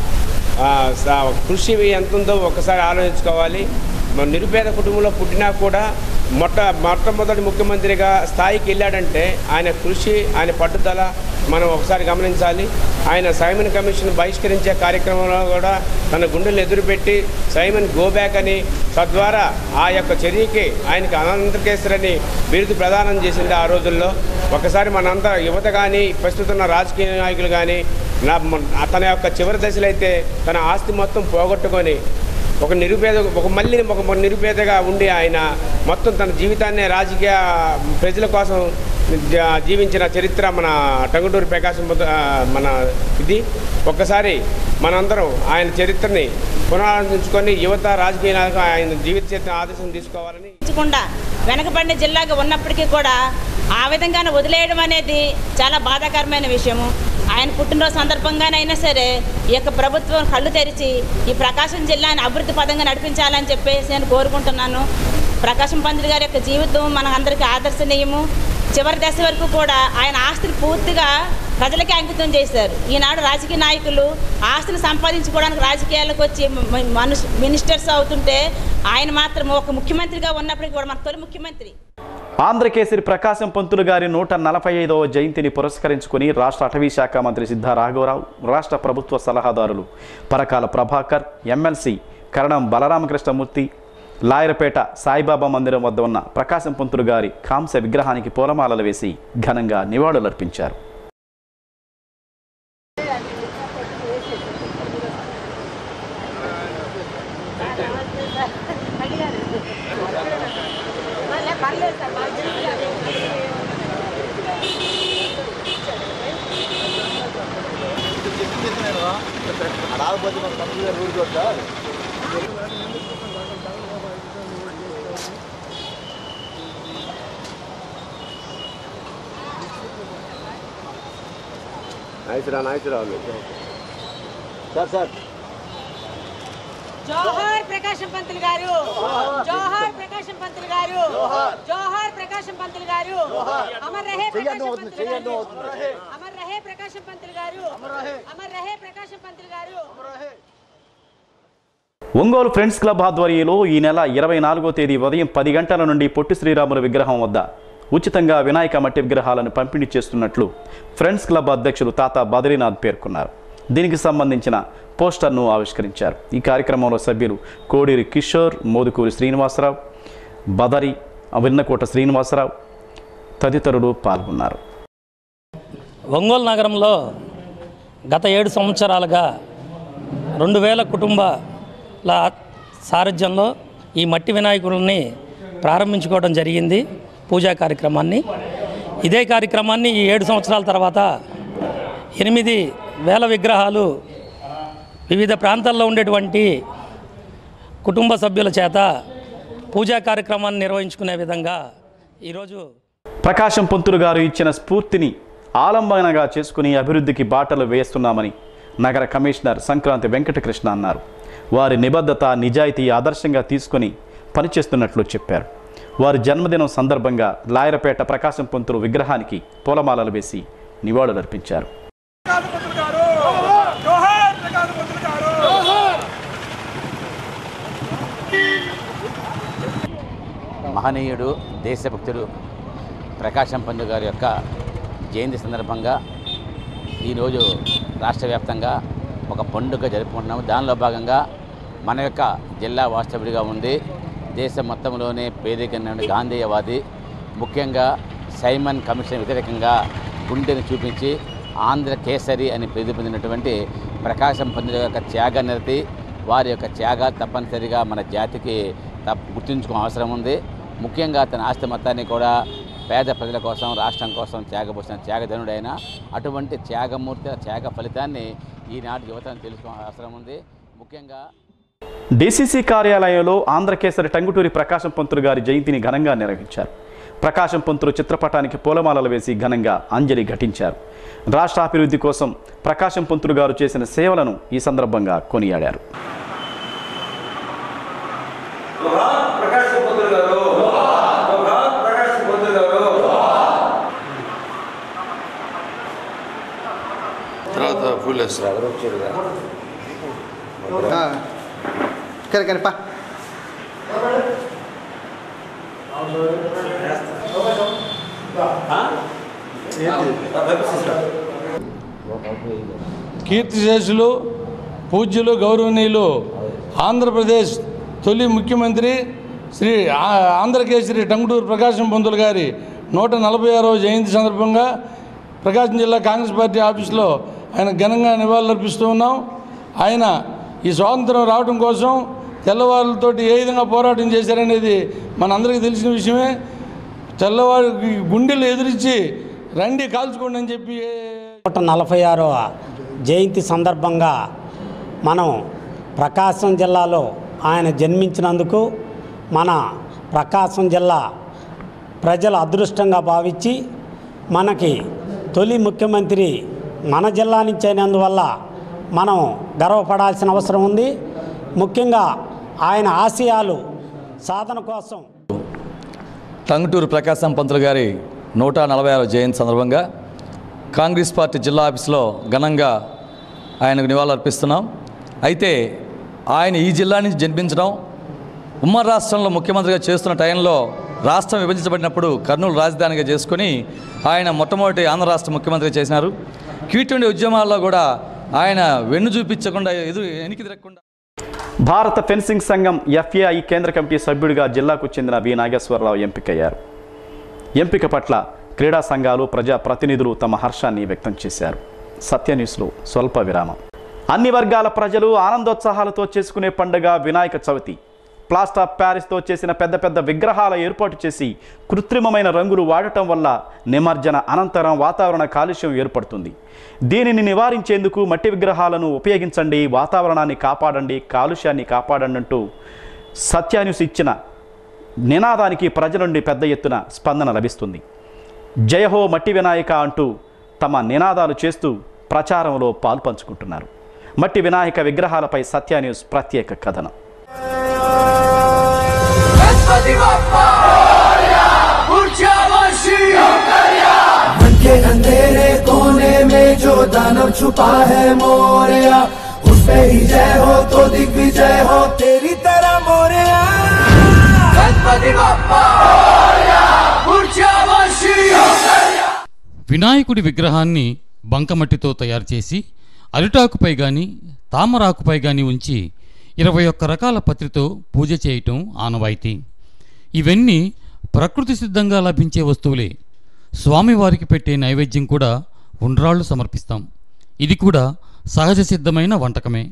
ఆ, స- కృషి ఎంత ఉందో ఒకసారి ఆలోచించుకోవాలి మన నిరుపేద కుటుంబంలో పుట్టినా కూడా మొట్ట మొట్టమొదటి ముఖ్యమంత్రిగా స్థాయికి వెళ్ళాడంటే ఆయన కృషి ఆయన పట్టుదల మనం ఒకసారి గమనించాలి ఆయన సైమన్ కమిషన్ బహిష్కరించే కార్యక్రమంలో కూడా తన గుండెలు ఎదురుపెట్టి సైమన్ గోబ్యాక్ అని తద్వారా ఆ యొక్క చర్యకి ఆయనకి అనంతకేశ్వరని బిరుదు ప్రదానం చేసింది ఆ రోజుల్లో ఒకసారి మనంతా యువత కానీ ప్రస్తుతం ఉన్న రాజకీయ నాయకులు కానీ నా తన యొక్క చివరి దశలో అయితే తన ఆస్తి మొత్తం పోగొట్టుకొని ఒక నిరుపేద ఒక మళ్ళీ ఒక నిరుపేదగా ఉండి ఆయన మొత్తం తన జీవితాన్ని రాజకీయ ప్రజల కోసం జ- జీవించిన చరిత్ర మన టంగుటూరి ప్రకాశం పంతు- ఆ, మన ఇది ఒక్కసారి మనందరం ఆయన చరిత్రని పునరాలోచించుకొని యువత రాజకీయ నాయకులు ఆయన జీవిత చరిత్ర ఆదర్శం తీసుకోవాలని ఉంచకుండా వెనకబడిన జిల్లాగా ఉన్నప్పటికీ కూడా ఆ విధంగానే వదిలేయడం అనేది చాలా బాధాకరమైన విషయము ఆయన పుట్టినరోజు సందర్భంగానైనా సరే ఈ యొక్క ప్రభుత్వం కళ్ళు తెరిచి ఈ ప్రకాశం జిల్లాని అభివృద్ధి పదంగా నడిపించాలని చెప్పేసి నేను కోరుకుంటున్నాను ప్రకాశం పంతులు గారి యొక్క జీవితం మన అందరికీ ఆదర్శనీయము చివరి దశ వరకు కూడా ఆయన ఆస్తిని పూర్తిగా ప్రజలకే అంకితం చేశారు ఈనాడు రాజకీయ నాయకులు ఆస్తిని సంపాదించుకోవడానికి రాజకీయాలకు వచ్చి మ- మనుషు మినిస్టర్స్ అవుతుంటే ఆయన మాత్రం ఒక ముఖ్యమంత్రిగా ఉన్నప్పటికీ కూడా మన తొలి ముఖ్యమంత్రి ఆంధ్రకేసరి ప్రకాశం పంతులు గారి నూట నలభై ఐదవ జయంతిని పురస్కరించుకుని రాష్ట్ర అటవీ శాఖ మంత్రి సిద్ధా రాఘవరావు రాష్ట్ర ప్రభుత్వ సలహాదారులు పరకాల ప్రభాకర్ ఎమ్మెల్సీ కరణం బలరామకృష్ణమూర్తి లాయరపేట సాయిబాబా మందిరం వద్ద ఉన్న ప్రకాశం పంతులు గారి కాంస్య విగ్రహానికి పూలమాలలు వేసి ఘనంగా నివాళులర్పించారు నాయసురా నాయసురా సార్ సార్ జోహార్ ప్రకాశం పంతులు గారు జోహార్ ప్రకాశం పంతులు గారు జోహార్ ప్రకాశం పంతులు గారు అమర్ రహే ప్రకాశం పంతులు గారు అమర్ రహే ప్రకాశం పంతులు గారు అమర్ రహే ప్రకాశం పంతులు గారు ఒంగోలు ఫ్రెండ్స్ క్లబ్ ఆధ్వర్యంలో ఈ నెల ఇరవై నాలుగో తేదీ ఉదయం పది గంటల నుండి పొట్టి శ్రీరాముల విగ్రహం వద్ద ఉచితంగా వినాయక మట్టి విగ్రహాలను పంపిణీ చేస్తున్నట్లు ఫ్రెండ్స్ క్లబ్ అధ్యక్షులు తాత బద్రీనాథ్ పేర్కొన్నారు దీనికి సంబంధించిన పోస్టర్ను ఆవిష్కరించారు ఈ కార్యక్రమంలో సభ్యులు కోడూరి కిషోర్ మోదుకూరి శ్రీనివాసరావు బదరి విన్నకోట శ్రీనివాసరావు తదితరులు పాల్గొన్నారు ఒంగోలు నగరంలో గత ఏడు సంవత్సరాలుగా రెండు వేల కుటుంబాల సారథ్యంలో ఈ మట్టి వినాయకులని ప్రారంభించుకోవడం జరిగింది పూజా కార్యక్రమాన్ని ఇదే కార్యక్రమాన్ని ఈ ఏడు సంవత్సరాల తర్వాత ఎనిమిది వేల విగ్రహాలు వివిధ ప్రాంతాల్లో ఉండేటువంటి కుటుంబ సభ్యుల చేత పూజా కార్యక్రమాన్ని నిర్వహించుకునే విధంగా ఈరోజు ప్రకాశం పంతులు గారు ఇచ్చిన స్ఫూర్తిని ఆలంబనగా చేసుకుని అభివృద్ధికి బాటలు వేస్తున్నామని నగర కమిషనర్ సంక్రాంతి వెంకటకృష్ణ అన్నారు వారి నిబద్ధత నిజాయితీ ఆదర్శంగా తీసుకొని పనిచేస్తున్నట్లు చెప్పారు వారి జన్మదినం సందర్భంగా లాయరపేట ప్రకాశం పంతులు విగ్రహానికి పూలమాలలు వేసి నివాళులర్పించారు మహనీయుడు దేశభక్తుడు ప్రకాశం పండు గారి యొక్క జయంతి సందర్భంగా ఈరోజు రాష్ట్ర వ్యాప్తంగా ఒక పండుగ జరుపుకుంటున్నాము దానిలో భాగంగా మన యొక్క జిల్లా వాస్తవుడిగా ఉంది దేశం మొత్తంలోనే పేదరికమైన గాంధేయవాది ముఖ్యంగా సైమన్ కమిషన్ వ్యతిరేకంగా గుండెను చూపించి ఆంధ్ర కేసరి అని పేరు పొందినటువంటి ప్రకాశం పండుగ యొక్క త్యాగ నిరతి వారి యొక్క త్యాగ తప్పనిసరిగా మన జాతికి తప్ప గుర్తుంచుకోవడం అవసరం ఉంది ముఖ్యంగా తన ఆస్తి మొత్తాన్ని కూడా పేద ప్రజల కోసం రాష్ట్రం కోసం త్యాగపోసిన త్యాగధనుడైన అటువంటి త్యాగమూర్తి ఆ త్యాగ ఫలితాన్ని ఈనాటి యువతను తెలుసుకోవాల్సిన అవసరం ఉంది ముఖ్యంగా డీసీసీ కార్యాలయంలో ఆంధ్రకేసరి టంగుటూరి ప్రకాశం పంతులు గారి జయంతిని ఘనంగా నిర్వహించారు ప్రకాశం పంతులు చిత్రపటానికి పూలమాలలు వేసి ఘనంగా అంజలి ఘటించారు రాష్ట్ర అభివృద్ధి కోసం ప్రకాశం పంతులు గారు చేసిన సేవలను ఈ సందర్భంగా కొనియాడారు తర్వాత పూలేస్తారు కానీ కానీ పా కీర్తిశేషులు పూజ్యులు గౌరవనీయులు ఆంధ్రప్రదేశ్ తొలి ముఖ్యమంత్రి శ్రీ ఆ- ఆంధ్రకేసరి టంగుటూరు ప్రకాశం పంతులు గారి నూట నలభై ఆరవ జయంతి సందర్భంగా ప్రకాశం జిల్లా కాంగ్రెస్ పార్టీ ఆఫీసులో ఆయన ఘనంగా నివాళులర్పిస్తూ ఉన్నాం ఆయన ఈ స్వాతంత్రం రావడం కోసం తెల్లవారులతోటి ఏ విధంగా పోరాటం చేశారనేది మనందరికీ తెలిసిన విషయమే తెల్లవారు గుండెలు ఎదిరించి రండి కాల్చుకోండి అని చెప్పి నూట నలభై ఆరవ జయంతి సందర్భంగా మనం ప్రకాశం జిల్లాలో ఆయన జన్మించినందుకు మన ప్రకాశం జిల్లా ప్రజల అదృష్టంగా భావించి మనకి తొలి ముఖ్యమంత్రి మన జిల్లా నుంచి అయినందువల్ల మనం గర్వపడాల్సిన అవసరం ఉంది ముఖ్యంగా ఆయన ఆశయాలు సాధన కోసం టంగుటూరు ప్రకాశం పంతులు గారి నూట నలభై ఆరో జయంతి సందర్భంగా కాంగ్రెస్ పార్టీ జిల్లా ఆఫీసులో ఘనంగా ఆయనకు నివాళులర్పిస్తున్నాం అయితే ఆయన ఈ జిల్లా నుంచి జన్మించడం ఉమ్మడి రాష్ట్రంలో ముఖ్యమంత్రిగా చేస్తున్న టైంలో రాష్ట్రం విభజించబడినప్పుడు కర్నూలు రాజధానిగా చేసుకొని ఆయన మొట్టమొదటి ఆంధ్ర రాష్ట్ర ముఖ్యమంత్రిగా చేసినారు క్విట్ ఉద్యమాల్లో కూడా ఆయన వెన్ను చూపించకుండా ఎదురు వెనక్కి తిరగకుండా భారత ఫెన్సింగ్ సంఘం ఎఫ్ఏఐ కేంద్ర కమిటీ సభ్యుడిగా జిల్లాకు చెందిన వి నాగేశ్వరరావు ఎంపికయ్యారు ఎంపిక పట్ల క్రీడా సంఘాలు ప్రజా ప్రతినిధులు తమ హర్షాన్ని వ్యక్తం చేశారు సత్య న్యూస్లో స్వల్ప విరామం అన్ని వర్గాల ప్రజలు ఆనందోత్సాహాలతో చేసుకునే పండుగ వినాయక చవితి ప్లాస్టర్ ఆఫ్ ప్యారిస్తో చేసిన పెద్ద పెద్ద విగ్రహాల ఏర్పాటు చేసి కృత్రిమమైన రంగులు వాడటం వల్ల నిమజ్జన అనంతరం వాతావరణ కాలుష్యం ఏర్పడుతుంది దీనిని నివారించేందుకు మట్టి విగ్రహాలను ఉపయోగించండి వాతావరణాన్ని కాపాడండి కాలుష్యాన్ని కాపాడండి అంటూ సత్యాన్యూస్ ఇచ్చిన నినాదానికి ప్రజల నుండి పెద్ద ఎత్తున స్పందన లభిస్తుంది జయహో మట్టి వినాయక అంటూ తమ నినాదాలు చేస్తూ ప్రచారంలో పాల్పంచుకుంటున్నారు మట్టి వినాయక విగ్రహాలపై సత్య న్యూస్ ప్రత్యేక కథనం गणपति बप्पा ऊर्जा वर्षी मन के अंधेरे कोने में जो दानव छुपा है मोरिया उस पे ही जय हो तो दिग्विजय हो तेरी तरह मोरिया गणपति बप्पा ऊर्जा वर्षी వినాయకుడి విగ్రహాన్ని బంకమట్టితో తయారు చేసి అరిటాకుపై గాని తామరాకుపై గాని ఉంచి ఇరవై ఒక్క రకాల పత్రితో పూజ చేయటం ఆనవాయితీ ఇవన్నీ ప్రకృతి సిద్ధంగా లభించే వస్తువులే స్వామివారికి పెట్టే నైవేద్యం కూడా ఉండ్రాళ్ళు సమర్పిస్తాం ఇది కూడా సహజ సిద్ధమైన వంటకమే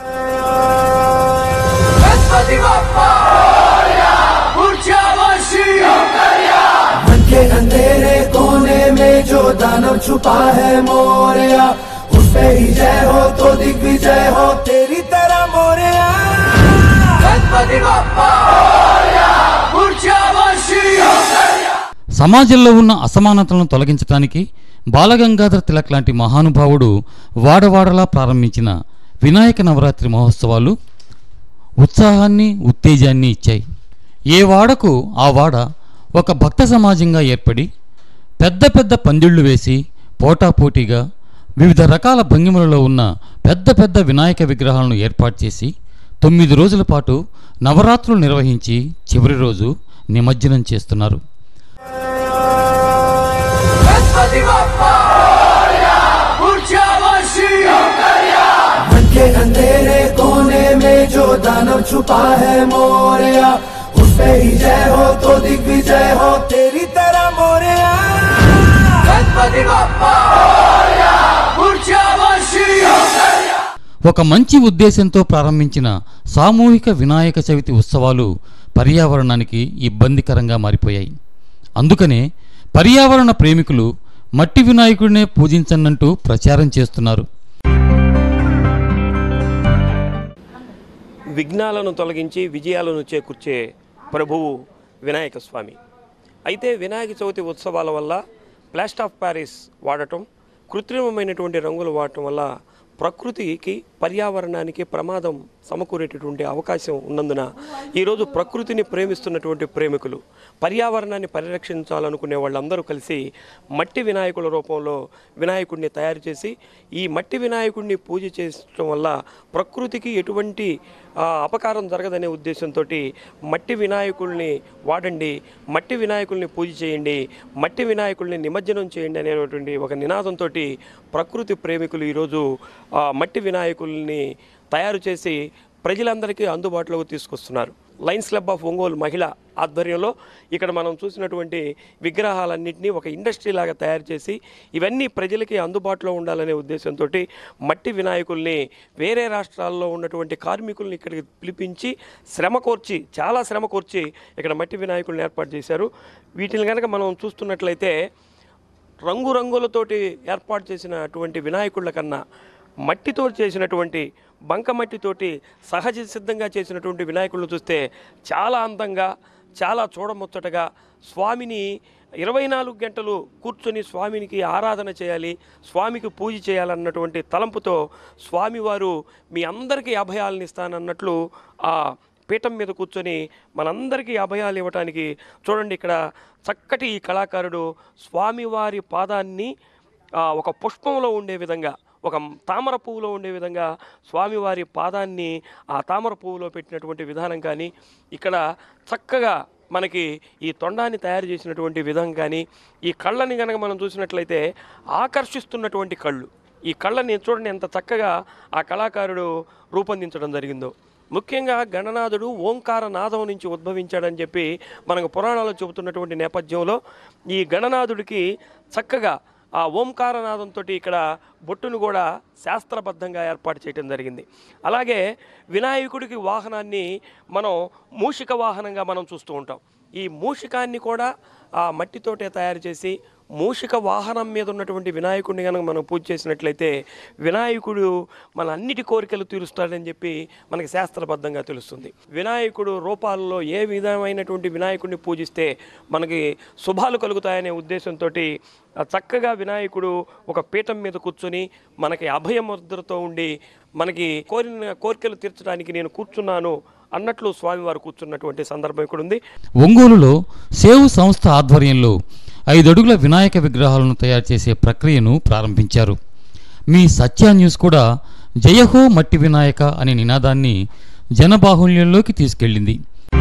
गणपति बप्पा ऊर्जा वर्षी मन के अंधेरे कोने में जो दानव छुपा है मोरिया उस पे ही जय हो तो दिग्विजय हो तेरी तरह मोरिया गणपति बप्पा ऊर्जा वर्षी సమాజంలో ఉన్న అసమానతలను తొలగించడానికి బాలగంగాధర తిలక్ లాంటి మహానుభావుడు వాడవాడలా ప్రారంభించిన వినాయక నవరాత్రి మహోత్సవాలు ఉత్సాహాన్ని ఉత్తేజాన్ని ఇచ్చాయి ఏ వాడకు ఆ వాడ ఒక భక్త సమాజంగా ఏర్పడి పెద్ద పెద్ద పందిళ్లు వేసి పోటాపోటీగా వివిధ రకాల భంగిమలలో ఉన్న పెద్ద పెద్ద వినాయక విగ్రహాలను ఏర్పాటు చేసి తొమ్మిది రోజుల పాటు నవరాత్రులు నిర్వహించి చివరి రోజు నిమజ్జనం చేస్తున్నారు गणपति बप्पा ऊर्जा वर्षी मन के अंधेरे कोने में जो दानव छुपा है मोरिया उस पे ही जय हो तो दिग्विजय हो तेरी तरह मोरिया गणपति बप्पा ऊर्जा वर्षी ఒక మంచి ఉద్దేశంతో ప్రారంభించిన సామూహిక వినాయక చవితి ఉత్సవాలు పర్యావరణానికి ఇబ్బందికరంగా మారిపోయాయి అందుకనే పర్యావరణ ప్రేమికులు మట్టి వినాయకుడినే పూజించనంటూ ప్రచారం చేస్తున్నారు విఘ్నాలను తొలగించి విజయాలను చేకూర్చే ప్రభువు వినాయక స్వామి అయితే వినాయక చవితి ఉత్సవాల వల్ల ప్లాస్టర్ ఆఫ్ ప్యారిస్ వాడటం కృత్రిమమైనటువంటి రంగులు వాడటం వల్ల ప్రకృతికి పర్యావరణానికి ప్రమాదం సమకూరేటటువంటి అవకాశం ఉన్నందున ఈరోజు ప్రకృతిని ప్రేమిస్తున్నటువంటి ప్రేమికులు పర్యావరణాన్ని పరిరక్షించాలనుకునే వాళ్ళందరూ కలిసి మట్టి వినాయకుల రూపంలో వినాయకుడిని తయారు చేసి ఈ మట్టి వినాయకుడిని పూజ చేయడం వల్ల ప్రకృతికి ఎటువంటి ఆ, అపకారం జరగదనే ఉద్దేశంతో మట్టి వినాయకుల్ని వాడండి మట్టి వినాయకుల్ని పూజ చేయండి మట్టి వినాయకుల్ని నిమజ్జనం చేయండి అనేటువంటి ఒక నినాదంతో ప్రకృతి ప్రేమికులు ఈరోజు ఆ, మట్టి వినాయకుల్ని తయారు చేసి ప్రజలందరికీ అందుబాటులోకి తీసుకొస్తున్నారు లయన్స్ క్లబ్ ఆఫ్ ఒంగోలు మహిళ ఆధ్వర్యంలో ఇక్కడ మనం చూసినటువంటి విగ్రహాలన్నింటినీ ఒక ఇండస్ట్రీ లాగా తయారు చేసి ఇవన్నీ ప్రజలకి అందుబాటులో ఉండాలనే ఉద్దేశంతో మట్టి వినాయకుల్ని వేరే రాష్ట్రాల్లో ఉన్నటువంటి కార్మికుల్ని ఇక్కడికి పిలిపించి శ్రమ కోర్చి చాలా శ్రమ కోర్చి ఇక్కడ మట్టి వినాయకుల్ని ఏర్పాటు చేశారు వీటిని కనుక మనం చూస్తున్నట్లయితే రంగురంగులతోటి ఏర్పాటు చేసినటువంటి వినాయకుళ్ళ కన్నా మట్టితో చేసినటువంటి బంకమట్టితోటి సహజ సిద్ధంగా చేసినటువంటి వినాయకులను చూస్తే చాలా అందంగా చాలా చూడముచ్చటగా స్వామిని ఇరవై నాలుగు గంటలు కూర్చొని స్వామినికి ఆరాధన చేయాలి స్వామికి పూజ చేయాలన్నటువంటి తలంపుతో స్వామివారు మీ అందరికీ అభయాలను ఇస్తానన్నట్లు ఆ పీఠం మీద కూర్చొని మనందరికీ అభయాలు ఇవ్వటానికి చూడండి ఇక్కడ చక్కటి ఈ కళాకారుడు స్వామివారి పాదాన్ని ఆ, ఒక పుష్పంలో ఉండే విధంగా ఒక తామర పువ్వులో ఉండే విధంగా స్వామివారి పాదాన్ని ఆ తామర పువ్వులో పెట్టినటువంటి విధానం కానీ ఇక్కడ చక్కగా మనకి ఈ తొండాన్ని తయారు చేసినటువంటి విధం కానీ ఈ కళ్ళని కనుక మనం చూసినట్లయితే ఆకర్షిస్తున్నటువంటి కళ్ళు ఈ కళ్ళని చూడండి ఎంత చక్కగా ఆ కళాకారుడు రూపొందించడం జరిగిందో ముఖ్యంగా గణనాథుడు ఓంకార నాదం నుంచి ఉద్భవించాడని చెప్పి మనకు పురాణాలు చెబుతున్నటువంటి నేపథ్యంలో ఈ గణనాథుడికి చక్కగా ఆ ఓంకారనాదంతో ఇక్కడ బొట్టును కూడా శాస్త్రబద్ధంగా ఏర్పాటు చేయడం జరిగింది అలాగే వినాయకుడికి వాహనాన్ని మనం మూషిక వాహనంగా మనం చూస్తూ ఉంటాం ఈ మూషికాన్ని కూడా ఆ మట్టితోటే తయారు చేసి మూషిక వాహనం మీద ఉన్నటువంటి వినాయకుడిని కనుక మనం పూజ చేసినట్లయితే వినాయకుడు మన అన్నిటి కోరికలు తీరుస్తాడని చెప్పి మనకి శాస్త్రబద్ధంగా తెలుస్తుంది వినాయకుడు రూపాలలో ఏ విధమైనటువంటి వినాయకుడిని పూజిస్తే మనకి శుభాలు కలుగుతాయనే ఉద్దేశంతో చక్కగా వినాయకుడు ఒక పీఠం మీద కూర్చొని మనకి అభయముద్రతో ఉండి మనకి కోరిన కోరికలు తీర్చడానికి నేను కూర్చున్నాను అన్నట్లు స్వామివారు కూర్చున్నటువంటి సందర్భం ఇక్కడ ఉంది ఒంగోలులో సేవ్ సంస్థ ఆధ్వర్యంలో ఐదడుగుల వినాయక విగ్రహాలను తయారు చేసే ప్రక్రియను ప్రారంభించారు మీ సత్య న్యూస్ కూడా జయహో మట్టి వినాయక అనే నినాదాన్ని జనబాహుళ్యంలోకి తీసుకెళ్ళింది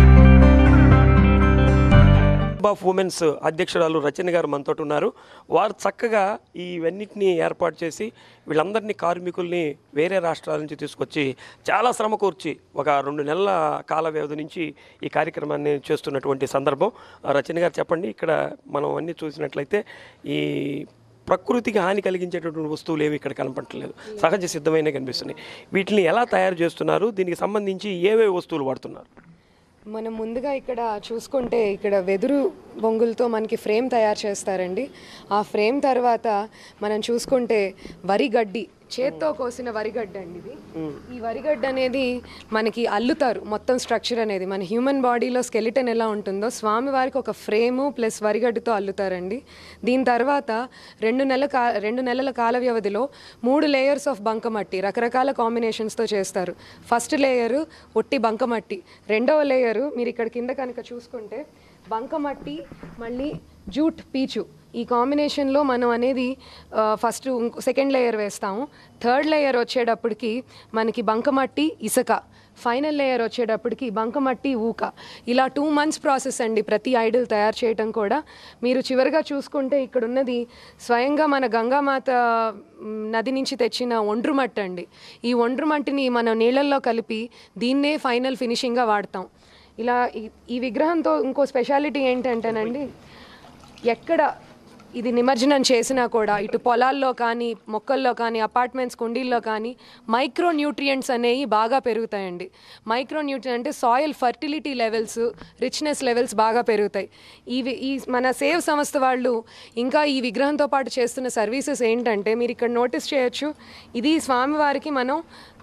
క్లబ్ ఆఫ్ ఉమెన్స్ అధ్యక్షురాలు రచన గారు మనతో ఉన్నారు వారు చక్కగా ఇవన్నిటిని ఏర్పాటు చేసి వీళ్ళందరినీ కార్మికుల్ని వేరే రాష్ట్రాల నుంచి తీసుకొచ్చి చాలా శ్రమ కూర్చి ఒక రెండు నెలల కాల వ్యవధి నుంచి ఈ కార్యక్రమాన్ని చేస్తున్నటువంటి సందర్భం ఆ రచన గారు చెప్పండి ఇక్కడ మనం అన్నీ చూసినట్లయితే ఈ ప్రకృతికి హాని కలిగించేటటువంటి వస్తువులు ఏవి ఇక్కడ కనపడట్లేదు సహజ సిద్ధమైన కనిపిస్తున్నాయి వీటిని ఎలా తయారు చేస్తున్నారు దీనికి సంబంధించి ఏవే వస్తువులు వాడుతున్నారు మనం ముందుగా ఇక్కడ చూసుకుంటే ఇక్కడ వెదురు బొంగులతో మనకి ఫ్రేమ్ తయారు చేస్తారండి ఆ ఫ్రేమ్ తర్వాత మనం చూసుకుంటే వరిగడ్డి చేత్తో కోసిన వరిగడ్డ అండి ఇది ఈ వరిగడ్డ అనేది మనకి అల్లుతారు మొత్తం స్ట్రక్చర్ అనేది మన హ్యూమన్ బాడీలో స్కెలిటన్ ఎలా ఉంటుందో స్వామివారికి ఒక ఫ్రేము ప్లస్ వరిగడ్డతో అల్లుతారండి దీని తర్వాత రెండు నెలల కా రెండు నెలల కాల వ్యవధిలో మూడు లేయర్స్ ఆఫ్ బంకమట్టి రకరకాల కాంబినేషన్స్తో చేస్తారు ఫస్ట్ లేయరు ఒట్టి బంకమట్టి రెండవ లేయరు మీరు ఇక్కడ కింద కనుక చూసుకుంటే బంకమట్టి మళ్ళీ జూట్ పీచు ఈ కాంబినేషన్లో మనం అనేది ఫస్ట్ సెకండ్ లేయర్ వేస్తాము థర్డ్ లేయర్ వచ్చేటప్పటికి మనకి బంకమట్టి ఇసుక ఫైనల్ లేయర్ వచ్చేటప్పటికి బంకమట్టి ఊక ఇలా టూ మంత్స్ ప్రాసెస్ అండి ప్రతి ఐడల్ తయారు చేయటం కూడా మీరు చివరిగా చూసుకుంటే ఇక్కడ ఉన్నది స్వయంగా మన గంగామాత మ్, నది నుంచి తెచ్చిన ఒండ్రు మట్టి అండి ఈ ఒండ్రు మట్టిని మనం నీళ్ళల్లో కలిపి దీన్నే ఫైనల్ ఫినిషింగ్గా వాడతాం ఇలా ఈ- ఈ విగ్రహంతో ఇంకో స్పెషాలిటీ ఏంటంటేనండి ఎక్కడ ఇది నిమజ్జనం చేసినా కూడా ఇటు పొలాల్లో కానీ మొక్కల్లో కానీ అపార్ట్మెంట్స్ కుండీల్లో కానీ మైక్రో న్యూట్రియంట్స్ అనేవి బాగా పెరుగుతాయండి మైక్రో న్యూట్రియం అంటే soil fertility levels richness levels బాగా పెరుగుతాయి ఈ వి- ఈ మన సేవ్ సంస్థ వాళ్ళు ఇంకా ఈ విగ్రహంతో పాటు చేస్తున్న సర్వీసెస్ ఏంటంటే మీరు ఇక్కడ నోటీస్ చేయొచ్చు ఇది స్వామివారికి మనం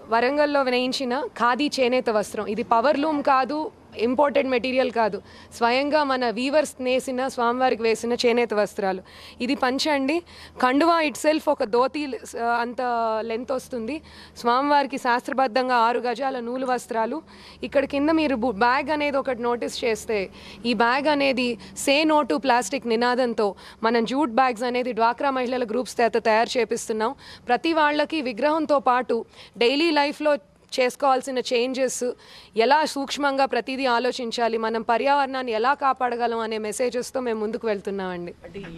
వరంగల్లో వేయించిన ఖాదీ చేనేత వస్త్రం ఇది పవర్ లూమ్ కాదు ఇంపోర్టెడ్ మెటీరియల్ కాదు స్వయంగా మన వీవర్స్ నేసిన స్వామివారికి వేసిన చేనేత వస్త్రాలు ఇది పంచ అండి కండువా ఇట్ సెల్ఫ్ ఒక ధోతి ఆ, అంత లెంత్ వస్తుంది స్వామివారికి శాస్త్రబద్ధంగా ఆరు గజాల నూలు వస్త్రాలు ఇక్కడ కింద మీరు బు- బ్యాగ్ అనేది ఒకటి నోటీస్ చేస్తే ఈ బ్యాగ్ అనేది సే నో టు ప్లాస్టిక్ నినాదంతో మనం జూట్ బ్యాగ్స్ అనేది డ్వాక్రా మహిళల గ్రూప్స్ చేత తయారు చేపిస్తున్నాం ప్రతి వాళ్ళకి విగ్రహంతో పాటు డైలీ లైఫ్లో చేసుకోవాల్సిన చేంజెస్ ఎలా సూక్ష్మంగా ప్రతిదీ ఆలోచించాలి మనం పర్యావరణాన్ని ఎలా కాపాడగలం అనే మెసేజెస్తో మేము ముందుకు వెళ్తున్నామండి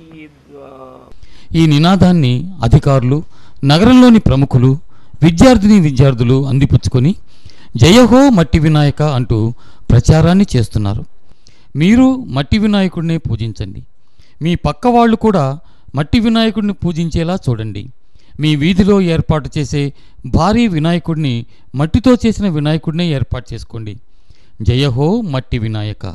ఈ నినాదాన్ని అధికారులు నగరంలోని ప్రముఖులు విద్యార్థిని విద్యార్థులు అందిపుచ్చుకొని జయహో మట్టి వినాయక అంటూ ప్రచారాన్ని చేస్తున్నారు మీరు మట్టి వినాయకుడిని పూజించండి మీ పక్క వాళ్ళు కూడా మట్టి వినాయకుడిని పూజించేలా చూడండి మీ వీధిలో ఏర్పాటు చేసే భారీ వినాయకుడిని మట్టితో చేసిన వినాయకుడినే ఏర్పాటు చేసుకోండి జయహో మట్టి వినాయక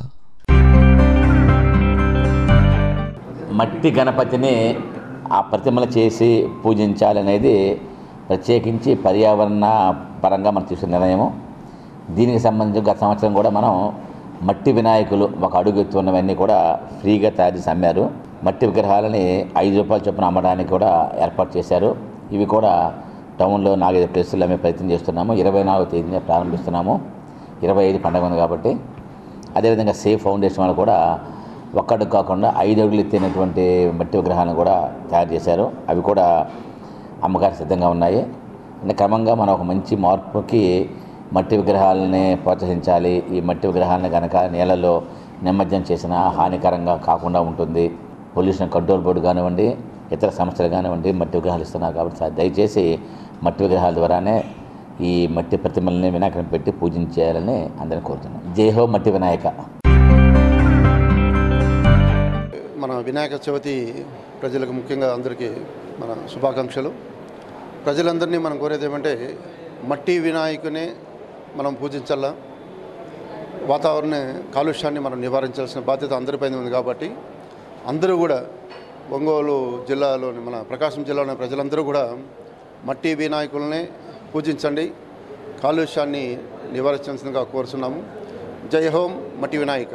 మట్టి గణపతిని ఆ ప్రతిమలు చేసి పూజించాలనేది ప్రత్యేకించి పర్యావరణ పరంగా మనం తీసుకున్న నిర్ణయము దీనికి సంబంధించి గత సంవత్సరం కూడా మనం మట్టి వినాయకులు ఒక అడుగు ఎత్తు ఉన్నవన్నీ కూడా ఫ్రీగా తయారు చేసి అమ్మారు మట్టి విగ్రహాలని ఐదు రూపాయల చొప్పున అమ్మడానికి కూడా ఏర్పాటు చేశారు ఇవి కూడా టౌన్లో నాలుగైదు ప్లేసులు అమ్మే ప్రయత్నం చేస్తున్నాము ఇరవై నాలుగో తేదీన ప్రారంభిస్తున్నాము ఇరవై ఐదు పండుగ ఉంది కాబట్టి అదేవిధంగా సేఫ్ ఫౌండేషన్ వాళ్ళు కూడా ఒక్కడుగు కాకుండా ఐదు అడుగులు ఎత్తైనటువంటి మట్టి విగ్రహాలను కూడా తయారు చేశారు అవి కూడా అమ్మకానికి సిద్ధంగా ఉన్నాయి అంటే క్రమంగా మనం ఒక మంచి మార్పుకి మట్టి విగ్రహాలని ప్రోత్సహించాలి ఈ మట్టి విగ్రహాలను కనుక నేలలో నిమజ్జనం చేసినా హానికరంగా కాకుండా ఉంటుంది పొల్యూషన్ కంట్రోల్ బోర్డు కానివ్వండి ఇతర సంస్థలు కానివ్వండి మట్టి విగ్రహాలు ఇస్తున్నారు కాబట్టి సార్ దయచేసి మట్టి విగ్రహాల ద్వారానే ఈ మట్టి ప్రతిమల్ని వినాయకుని పెట్టి పూజించేయాలని అందరిని కోరుతున్నాం జై హో మట్టి వినాయక మన వినాయక చవితి ప్రజలకు ముఖ్యంగా అందరికీ మన శుభాకాంక్షలు ప్రజలందరినీ మనం కోరేది ఏమంటే మట్టి వినాయకునే మనం పూజించాలా వాతావరణ కాలుష్యాన్ని మనం నివారించాల్సిన బాధ్యత అందరిపైన ఉంది కాబట్టి అందరూ కూడా ఒంగోలు జిల్లాలోని మన ప్రకాశం జిల్లాలోని ప్రజలందరూ కూడా మట్టి వినాయకులనే పూజించండి కాలుష్యాన్ని నివారించాల్సిందిగా కోరుతున్నాము జై హోం మట్టి వినాయక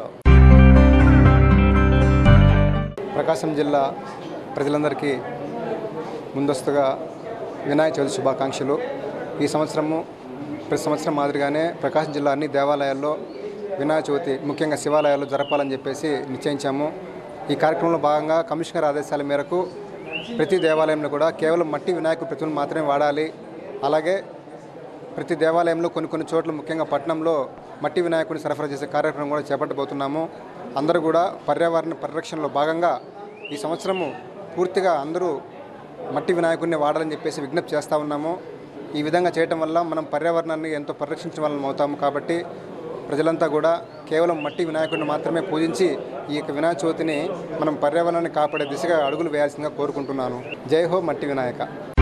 ప్రకాశం జిల్లా ప్రజలందరికీ ముందస్తుగా వినాయక చవితి శుభాకాంక్షలు ఈ సంవత్సరము ప్రతి సంవత్సరం మాదిరిగానే ప్రకాశం జిల్లా అన్ని దేవాలయాల్లో వినాయక చవితి ముఖ్యంగా శివాలయాల్లో జరపాలని చెప్పేసి నిశ్చయించాము ఈ కార్యక్రమంలో భాగంగా కమిషనర్ ఆదేశాల మేరకు ప్రతి దేవాలయంలో కూడా కేవలం మట్టి వినాయకుడి ప్రతిమను మాత్రమే వాడాలి అలాగే ప్రతి దేవాలయంలో కొన్ని కొన్ని చోట్ల ముఖ్యంగా పట్టణంలో మట్టి వినాయకుడిని సరఫరా చేసే కార్యక్రమం కూడా చేపట్టబోతున్నాము అందరూ కూడా పర్యావరణ పరిరక్షణలో భాగంగా ఈ సంవత్సరము పూర్తిగా అందరూ మట్టి వినాయకుడిని వాడాలని చెప్పేసి విజ్ఞప్తి చేస్తూ ఉన్నాము ఈ విధంగా చేయటం వల్ల మనం పర్యావరణాన్ని ఎంతో పరిరక్షించిన వాళ్ళం అవుతాము కాబట్టి ప్రజలంతా కూడా కేవలం మట్టి వినాయకుడిని మాత్రమే పూజించి ఈ యొక్క వినాయక చవితిని మనం పర్యావరణాన్ని కాపాడే దిశగా అడుగులు వేయాల్సిందిగా కోరుకుంటున్నాను జై హో మట్టి వినాయక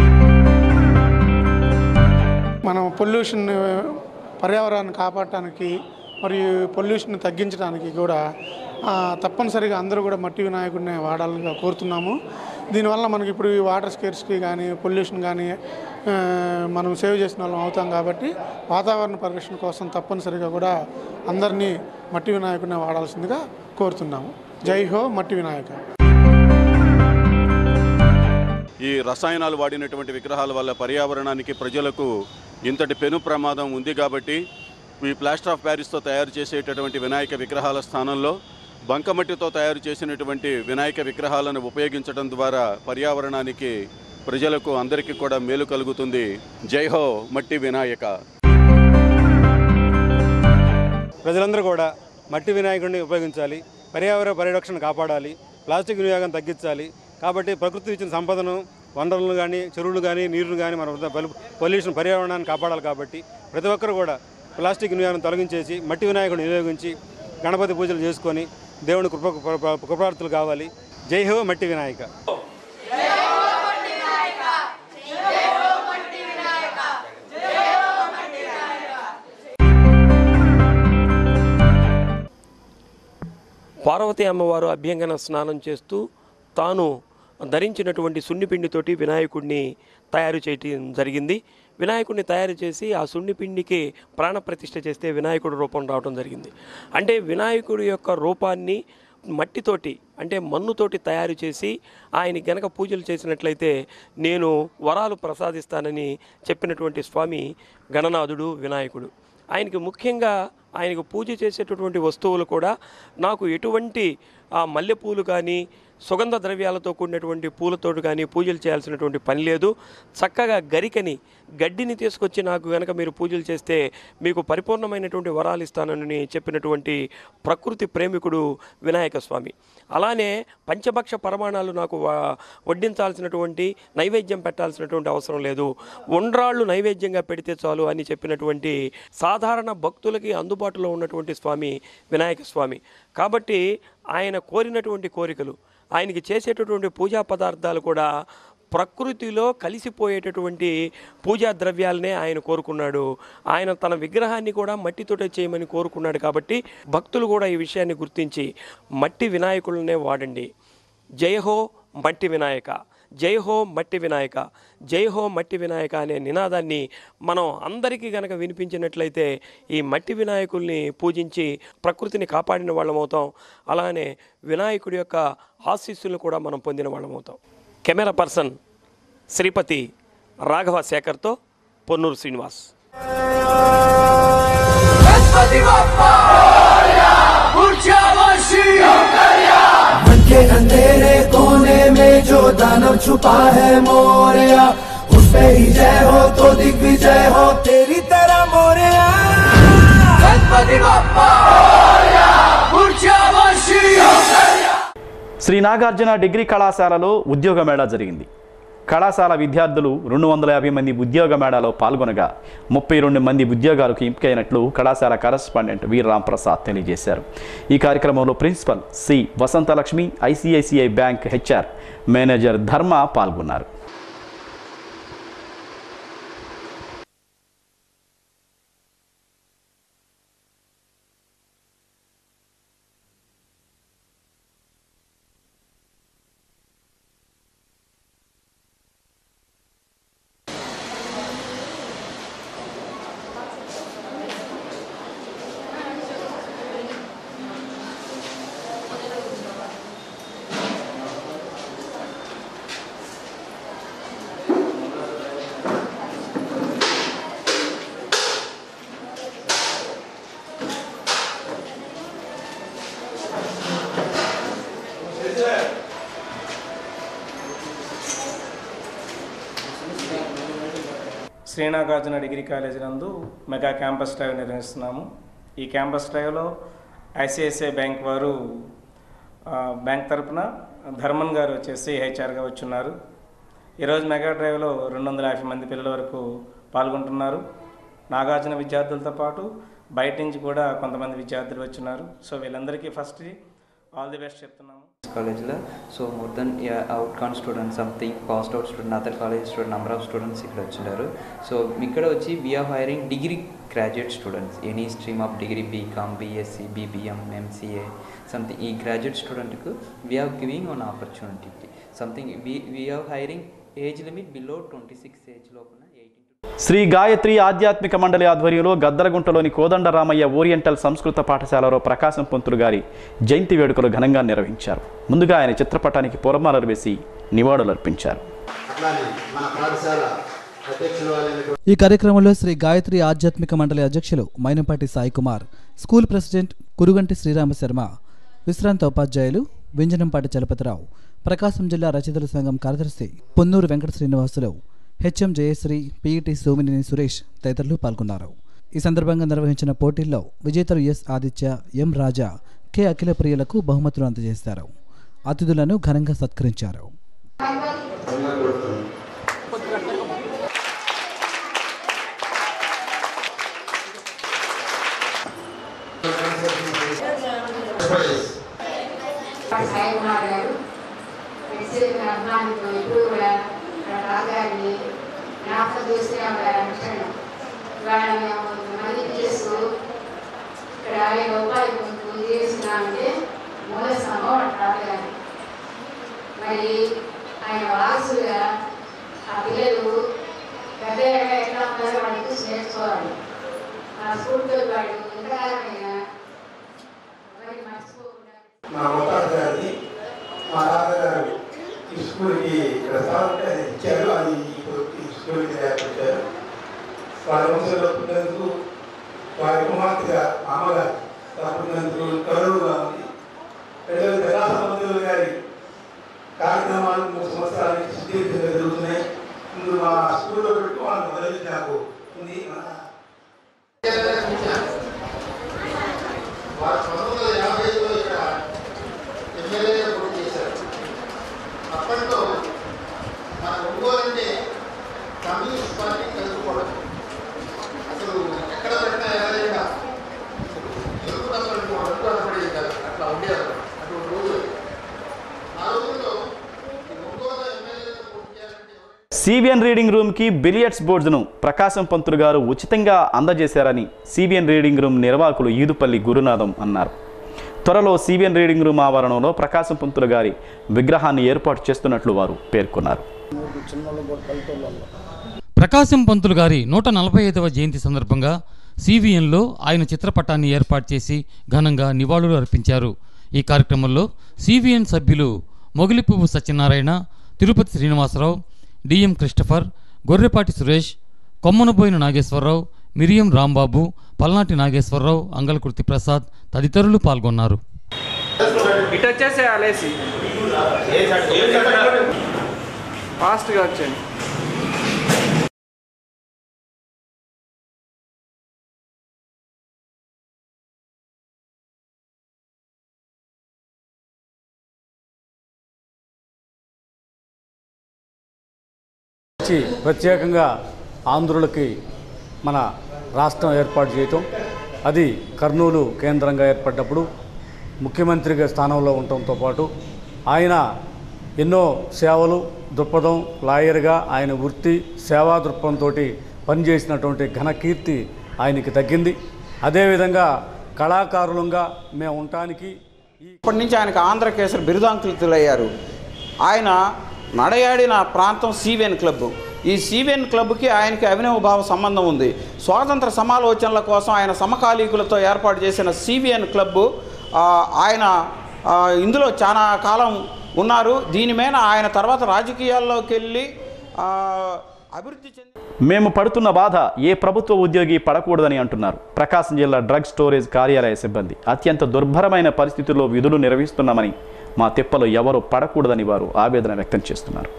మనం పొల్యూషన్ పర్యావరణాన్ని కాపాడటానికి మరియు పొల్యూషన్ తగ్గించడానికి కూడా ఆ, తప్పనిసరిగా అందరూ కూడా మట్టి వినాయకుడిని వాడాలని కోరుతున్నాము దీనివల్ల మనకి ఇప్పుడు ఈ వాటర్ స్కేర్స్కి కానీ పొల్యూషన్ కానీ ఆ, మనం సేవ్ చేసిన వాళ్ళం అవుతాం కాబట్టి వాతావరణ పరిరక్షణ కోసం తప్పనిసరిగా కూడా అందరినీ మట్టి వినాయకుడిని వాడాల్సిందిగా కోరుతున్నాము జై హో మట్టి వినాయక ఈ రసాయనాలు వాడినటువంటి విగ్రహాల వల్ల పర్యావరణానికి ప్రజలకు ఇంతటి పెను ప్రమాదం ఉంది కాబట్టి ఈ ప్లాస్టర్ ఆఫ్ ప్యారిస్తో తయారు చేసేటటువంటి వినాయక విగ్రహాల స్థానంలో బంకమట్టితో తయారు చేసినటువంటి వినాయక విగ్రహాలను ఉపయోగించడం ద్వారా పర్యావరణానికి ప్రజలకు అందరికీ కూడా మేలు కలుగుతుంది జై హో మట్టి వినాయక ప్రజలందరూ కూడా మట్టి వినాయకుడిని ఉపయోగించాలి పర్యావరణ పరిరక్షణ కాపాడాలి ప్లాస్టిక్ వినియోగం తగ్గించాలి కాబట్టి ప్రకృతి ఇచ్చిన సంపదను వనరులను కానీ చెరువులు కానీ నీరును కానీ మన పొల్యూషన్ పర్యావరణాన్ని కాపాడాలి కాబట్టి ప్రతి ఒక్కరు కూడా ప్లాస్టిక్ వినియోగం తొలగించేసి మట్టి వినాయకుడిని వినియోగించి గణపతి పూజలు చేసుకొని దేవుని కృప కృప- కృపార్థులు కావాలి జై హో మట్టి వినాయక పార్వతీ అమ్మవారు అభ్యంగన స్నానం చేస్తూ తాను ధరించినటువంటి సున్నిపిండితోటి వినాయకుడిని తయారు చేయటం జరిగింది వినాయకుడిని తయారు చేసి ఆ సున్ని పిండికి ప్రాణప్రతిష్ఠ చేస్తే వినాయకుడి రూపం రావడం జరిగింది అంటే వినాయకుడి యొక్క రూపాన్ని మట్టితోటి అంటే మన్నుతోటి తయారు చేసి ఆయన గనక పూజలు చేసినట్లయితే నేను వరాలు ప్రసాదిస్తానని చెప్పినటువంటి స్వామి గణనాథుడు వినాయకుడు ఆయనకి ముఖ్యంగా ఆయనకు పూజ చేసేటటువంటి వస్తువులు కూడా నాకు ఎటువంటి ఆ మల్లెపూలు కానీ సుగంధ ద్రవ్యాలతో కూడినటువంటి పూలతోటి కానీ పూజలు చేయాల్సినటువంటి పని లేదు చక్కగా గరికని గడ్డిని తీసుకొచ్చి నాకు గనక మీరు పూజలు చేస్తే మీకు పరిపూర్ణమైనటువంటి వరాలు ఇస్తానని చెప్పినటువంటి ప్రకృతి ప్రేమికుడు వినాయక స్వామి అలానే పంచభక్ష పరమాణాలు నాకు వ- వడ్డించాల్సినటువంటి నైవేద్యం పెట్టాల్సినటువంటి అవసరం లేదు ఉండ్రాళ్ళు నైవేద్యంగా పెడితే చాలు అని చెప్పినటువంటి సాధారణ భక్తులకి అందుబాటులో ఉన్నటువంటి స్వామి వినాయక స్వామి కాబట్టి ఆయన కోరినటువంటి కోరికలు ఆయనకి చేసేటటువంటి పూజా పదార్థాలు కూడా ప్రకృతిలో కలిసిపోయేటటువంటి పూజా ద్రవ్యాలనే ఆయన కోరుకున్నాడు ఆయన తన విగ్రహాన్ని కూడా మట్టితోటే చేయమని కోరుకున్నాడు కాబట్టి భక్తులు కూడా ఈ విషయాన్ని గుర్తించి మట్టి వినాయకులనే వాడండి జై హో మట్టి వినాయక జై హో మట్టి వినాయక జై హో మట్టి వినాయక అనే నినాదాన్ని మనం అందరికీ గనక వినిపించినట్లయితే ఈ మట్టి వినాయకుల్ని పూజించి ప్రకృతిని కాపాడిన వాళ్ళమవుతాం అలానే వినాయకుడి యొక్క ఆశీస్సులను కూడా మనం పొందిన వాళ్ళమవుతాం కెమెరా పర్సన్ శ్రీపతి రాఘవ శేఖర్తో పొన్నూరు శ్రీనివాస్ गणपति बप्पा ऊर्जा वर्षी मन के अंधेरे कोने में जो दानव छुपा है मोरिया उस पे ही जय हो तो दिग्विजय हो तेरी तरह मोरिया गणपति बप्पा ऊर्जा वर्षी శ్రీ నాగార్జున డిగ్రీ కళాశాలలో ఉద్యోగ మేళా జరిగింది కళాశాల విద్యార్థులు రెండు వందల యాభై మంది ఉద్యోగ మేళాలో పాల్గొనగా ముప్పై రెండు మంది ఉద్యోగాలకు ఎంపికైనట్లు కళాశాల కరస్పాండెంట్ వీర రాంప్రసాద్ తెలియజేశారు ఈ కార్యక్రమంలో principal C Vasanthalakshmi ICICI bank HR manager Dharma పాల్గొన్నారు శ్రీనాగార్జున డిగ్రీ కాలేజీ నందు మెగా క్యాంపస్ డ్రైవ్ నిర్వహిస్తున్నాము ఈ క్యాంపస్ డ్రైవ్లో ఐసిఐసిఐ బ్యాంక్ వారు ఆ, బ్యాంక్ తరపున ధర్మన్ గారు వచ్చేసి హెచ్ఆర్గా వచ్చున్నారు ఈరోజు మెగా డ్రైవ్లో రెండు వందల యాభై మంది పిల్లల వరకు పాల్గొంటున్నారు నాగార్జున విద్యార్థులతో పాటు బయట నుంచి కూడా కొంతమంది విద్యార్థులు వచ్చున్నారు సో వీళ్ళందరికీ ఫస్ట్ ఆల్ ది బెస్ట్ చెప్తున్నాము కాలేజ్లో so more than out con student something passed out student other college student number of students ఇక్కడ వచ్చినారు సో ఇక్కడ వచ్చి we are hiring degree graduate students any stream of degree BCom BSc BBM MCA something ఈ graduate స్టూడెంట్కు we are giving an opportunity something we we are hiring age limit below twenty six age లోపల శ్రీ గాయత్రి ఆధ్యాత్మిక మండలి ఆధ్వర్యంలో గద్దలగుంటలోని కోదండరామయ్య ఓరియంటల్ సంస్కృత పాఠశాలలో ప్రకాశం పంతులు గారి జయంతి వేడుకలు ఘనంగా నిర్వహించారు ముందుగా ఆయన చిత్రపటానికి పూలమాలలు వేసి నివాళులర్పించారు అట్లానే మన పాఠశాల అధ్యక్షులు అయినటువంటి ఈ కార్యక్రమంలో శ్రీ గాయత్రి ఆధ్యాత్మిక మండలి అధ్యక్షులు మైనంపాటి సాయి కుమార్ స్కూల్ ప్రెసిడెంట్ కురుగంటి శ్రీరామ శర్మ విశ్రాంత ఉపాధ్యాయులు వింజనంపాటి చలపతిరావు ప్రకాశం జిల్లా రచయితల సంఘం కార్యదర్శి పొన్నూరు వెంకట శ్రీనివాసులు హెచ్ఎం జయశ్రీ పిఈటి సోమినేని సురేష్ తదితరులు పాల్గొన్నారు ఈ సందర్భంగా నిర్వహించిన పోటీల్లో విజేతలు S Aditya M Raja K Akhila ప్రియులకు బహుమతులు అందజేశారు అతిథులను ఘనంగా సత్కరించారు సాయి కుమార్ గారు ప్రత్యేక అభిమానితో ఎప్పుడు కూడా మన రాజాన్ని జ్ఞాపకం చేసుకురావాలని ఇవాళ మేము మళ్ళీ చేస్తూ ఇక్కడ యాభై రూపాయలు పూజ చేస్తున్నామంటే మూల స్తంభం రాజగారు మరి ఆయన వారసుగా ఆ పిల్లలు పెద్దయ్యాక ఎట్లా ఉంటుందో వాడిని చూసి నేర్చుకోవాలి ఆ స్కూల్కి వెళ్ళి వాడు ఎంతకాలమైనా ఎవరికి మర్చిపోకుండా మా అవతార గారిని మా తాతగారు ఈ స్కూల్కి ప్రస్తావన ఉంటే అది ఇచ్చారు అది ఇప్పుడు ఈ స్కూల్కి ఏర్పరిచారు వారి వంశంలో పుట్టినందుకు వారి కుమార్తెగా అమ్మగారు తప్పుతున్నందుకు కరువుగా ఉంది ప్రజలు ప్రజా సంబంధులు గారి కార్యక్రమాలు మూడు సంవత్సరాలకి సుదీర్ఘంగా జరుగుతున్నాయి ముందు మా స్కూల్లో పెట్టు వాళ్ళు మొదలు నాకు ఉంది వారు పంతొమ్మిది వందల యాభై ఐదులో ఇక్కడ ఎమ్మెల్యేగా పోటీ చేశారు అప్పట్లో మన ఒంగోలు అంటే కమ్యూనిస్ట్ పార్టీ కలుపుకోవడం అసలు ఎక్కడ పెట్టినా ఎవరైనా ఎదుర్కొన్నప్పుడు అడ్డు అనబడి అట్లా ఉండేవారు అటువంటి రోజులు ఆ రోజుల్లో ఈ ఒంగోలు ఎమ్మెల్యేగా పోటీ చేయాలంటే సిబిఎన్ రీడింగ్ రూమ్కి బిలియర్డ్స్ బోర్డును ప్రకాశం పంతులు గారు ఉచితంగా అందజేశారని సిబిఎన్ రీడింగ్ రూమ్ నిర్వాహకులు ఈదుపల్లి గురునాథం అన్నారు త్వరలో సిబిఎన్ రీడింగ్ రూమ్ ఆవరణంలో ప్రకాశం పంతులు గారి విగ్రహాన్ని ఏర్పాటు చేస్తున్నట్లు వారు పేర్కొన్నారు ప్రకాశం పంతులు గారి నూట నలభై ఐదవ జయంతి సందర్భంగా సివిఎన్లో ఆయన చిత్రపటాన్ని ఏర్పాటు చేసి ఘనంగా నివాళులు అర్పించారు ఈ కార్యక్రమంలో సివిఎన్ సభ్యులు Mogilipuvvu Satyanarayana Tirupati Srinivasarao DM Christopher Gorrepati Suresh Kommanaboina Nageswararao Miriam Rambabu Palnati Nageswararao అంగలకృతి Prasad తదితరులు పాల్గొన్నారు ఇటు వచ్చేసే ఆలేసి ఫాస్ట్గా వచ్చేయండి వచ్చి ప్రత్యేకంగా ఆంధ్రులకి మన రాష్ట్రం ఏర్పాటు చేయటం అది కర్నూలు కేంద్రంగా ఏర్పడ్డప్పుడు ముఖ్యమంత్రిగా స్థానంలో ఉండటంతో పాటు ఆయన ఎన్నో సేవలు దృక్పథం లాయర్గా ఆయన వృత్తి సేవా దృక్పథంతో పనిచేసినటువంటి ఘనకీర్తి ఆయనకి తగ్గింది అదేవిధంగా కళాకారులంగా మేము ఉండటానికి ఇప్పటి నుంచి ఆయనకు ఆంధ్రకేసరి బిరుదాంకితులయ్యారు ఆయన నడయాడిన ప్రాంతం సివిఎన్ క్లబ్ ఈ సివిఎన్ క్లబ్కి ఆయనకి అవినవభావ సంబంధం ఉంది స్వాతంత్ర సమాలోచనల కోసం ఆయన సమకాలీకులతో ఏర్పాటు చేసిన సివిఎన్ క్లబ్ ఆ, ఆయన ఆ, ఇందులో చాలా కాలం ఉన్నారు దీని మీద ఆయన తర్వాత రాజకీయాల్లోకి వెళ్ళి ఆ, అభివృద్ధి చెంది మేము పడుతున్న బాధ ఏ ప్రభుత్వ ఉద్యోగి పడకూడదని అంటున్నారు ప్రకాశం జిల్లా డ్రగ్ స్టోరేజ్ కార్యాలయ సిబ్బంది అత్యంత దుర్భరమైన పరిస్థితుల్లో విధులు నిర్వహిస్తున్నామని మా తిప్పలు ఎవరు పడకూడదని వారు ఆవేదన వ్యక్తం చేస్తున్నారు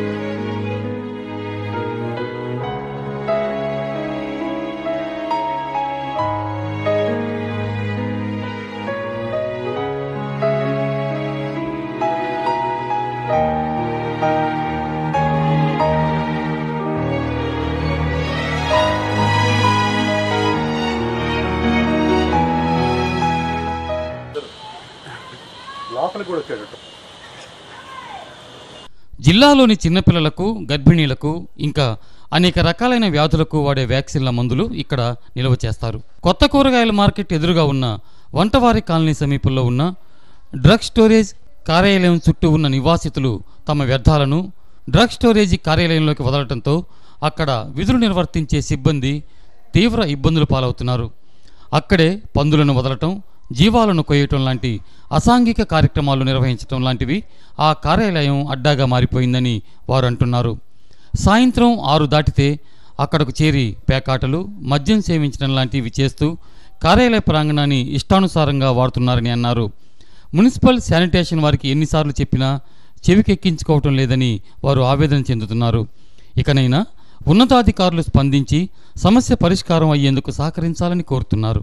లోపలికి కూడా వచ్చాడు జిల్లాలోని చిన్నపిల్లలకు గర్భిణీలకు ఇంకా అనేక రకాలైన వ్యాధులకు వాడే వ్యాక్సిన్ల మందులు ఇక్కడ నిల్వ చేస్తారు కొత్త కూరగాయల మార్కెట్ ఎదురుగా ఉన్న వంటవారి కాలనీ సమీపంలో ఉన్న డ్రగ్ స్టోరేజ్ కార్యాలయం చుట్టూ ఉన్న నివాసితులు తమ వ్యర్థాలను డ్రగ్ స్టోరేజీ కార్యాలయంలోకి వదలటంతో అక్కడ విధులు నిర్వర్తించే సిబ్బంది తీవ్ర ఇబ్బందులు పాలవుతున్నారు అక్కడే పందులను వదలటం జీవాలను కొయ్యటం లాంటి అసాంఘిక కార్యక్రమాలు నిర్వహించటం లాంటివి ఆ కార్యాలయం అడ్డాగా మారిపోయిందని వారు అంటున్నారు సాయంత్రం ఆరు దాటితే అక్కడకు చేరి పేకాటలు మద్యం సేవించడం లాంటివి చేస్తూ కార్యాలయ ప్రాంగణాన్ని ఇష్టానుసారంగా వాడుతున్నారని అన్నారు మున్సిపల్ శానిటేషన్ వారికి ఎన్నిసార్లు చెప్పినా చెవికెక్కించుకోవటం లేదని వారు ఆవేదన చెందుతున్నారు ఇకనైనా ఉన్నతాధికారులు స్పందించి సమస్య పరిష్కారం అయ్యేందుకు సహకరించాలని కోరుతున్నారు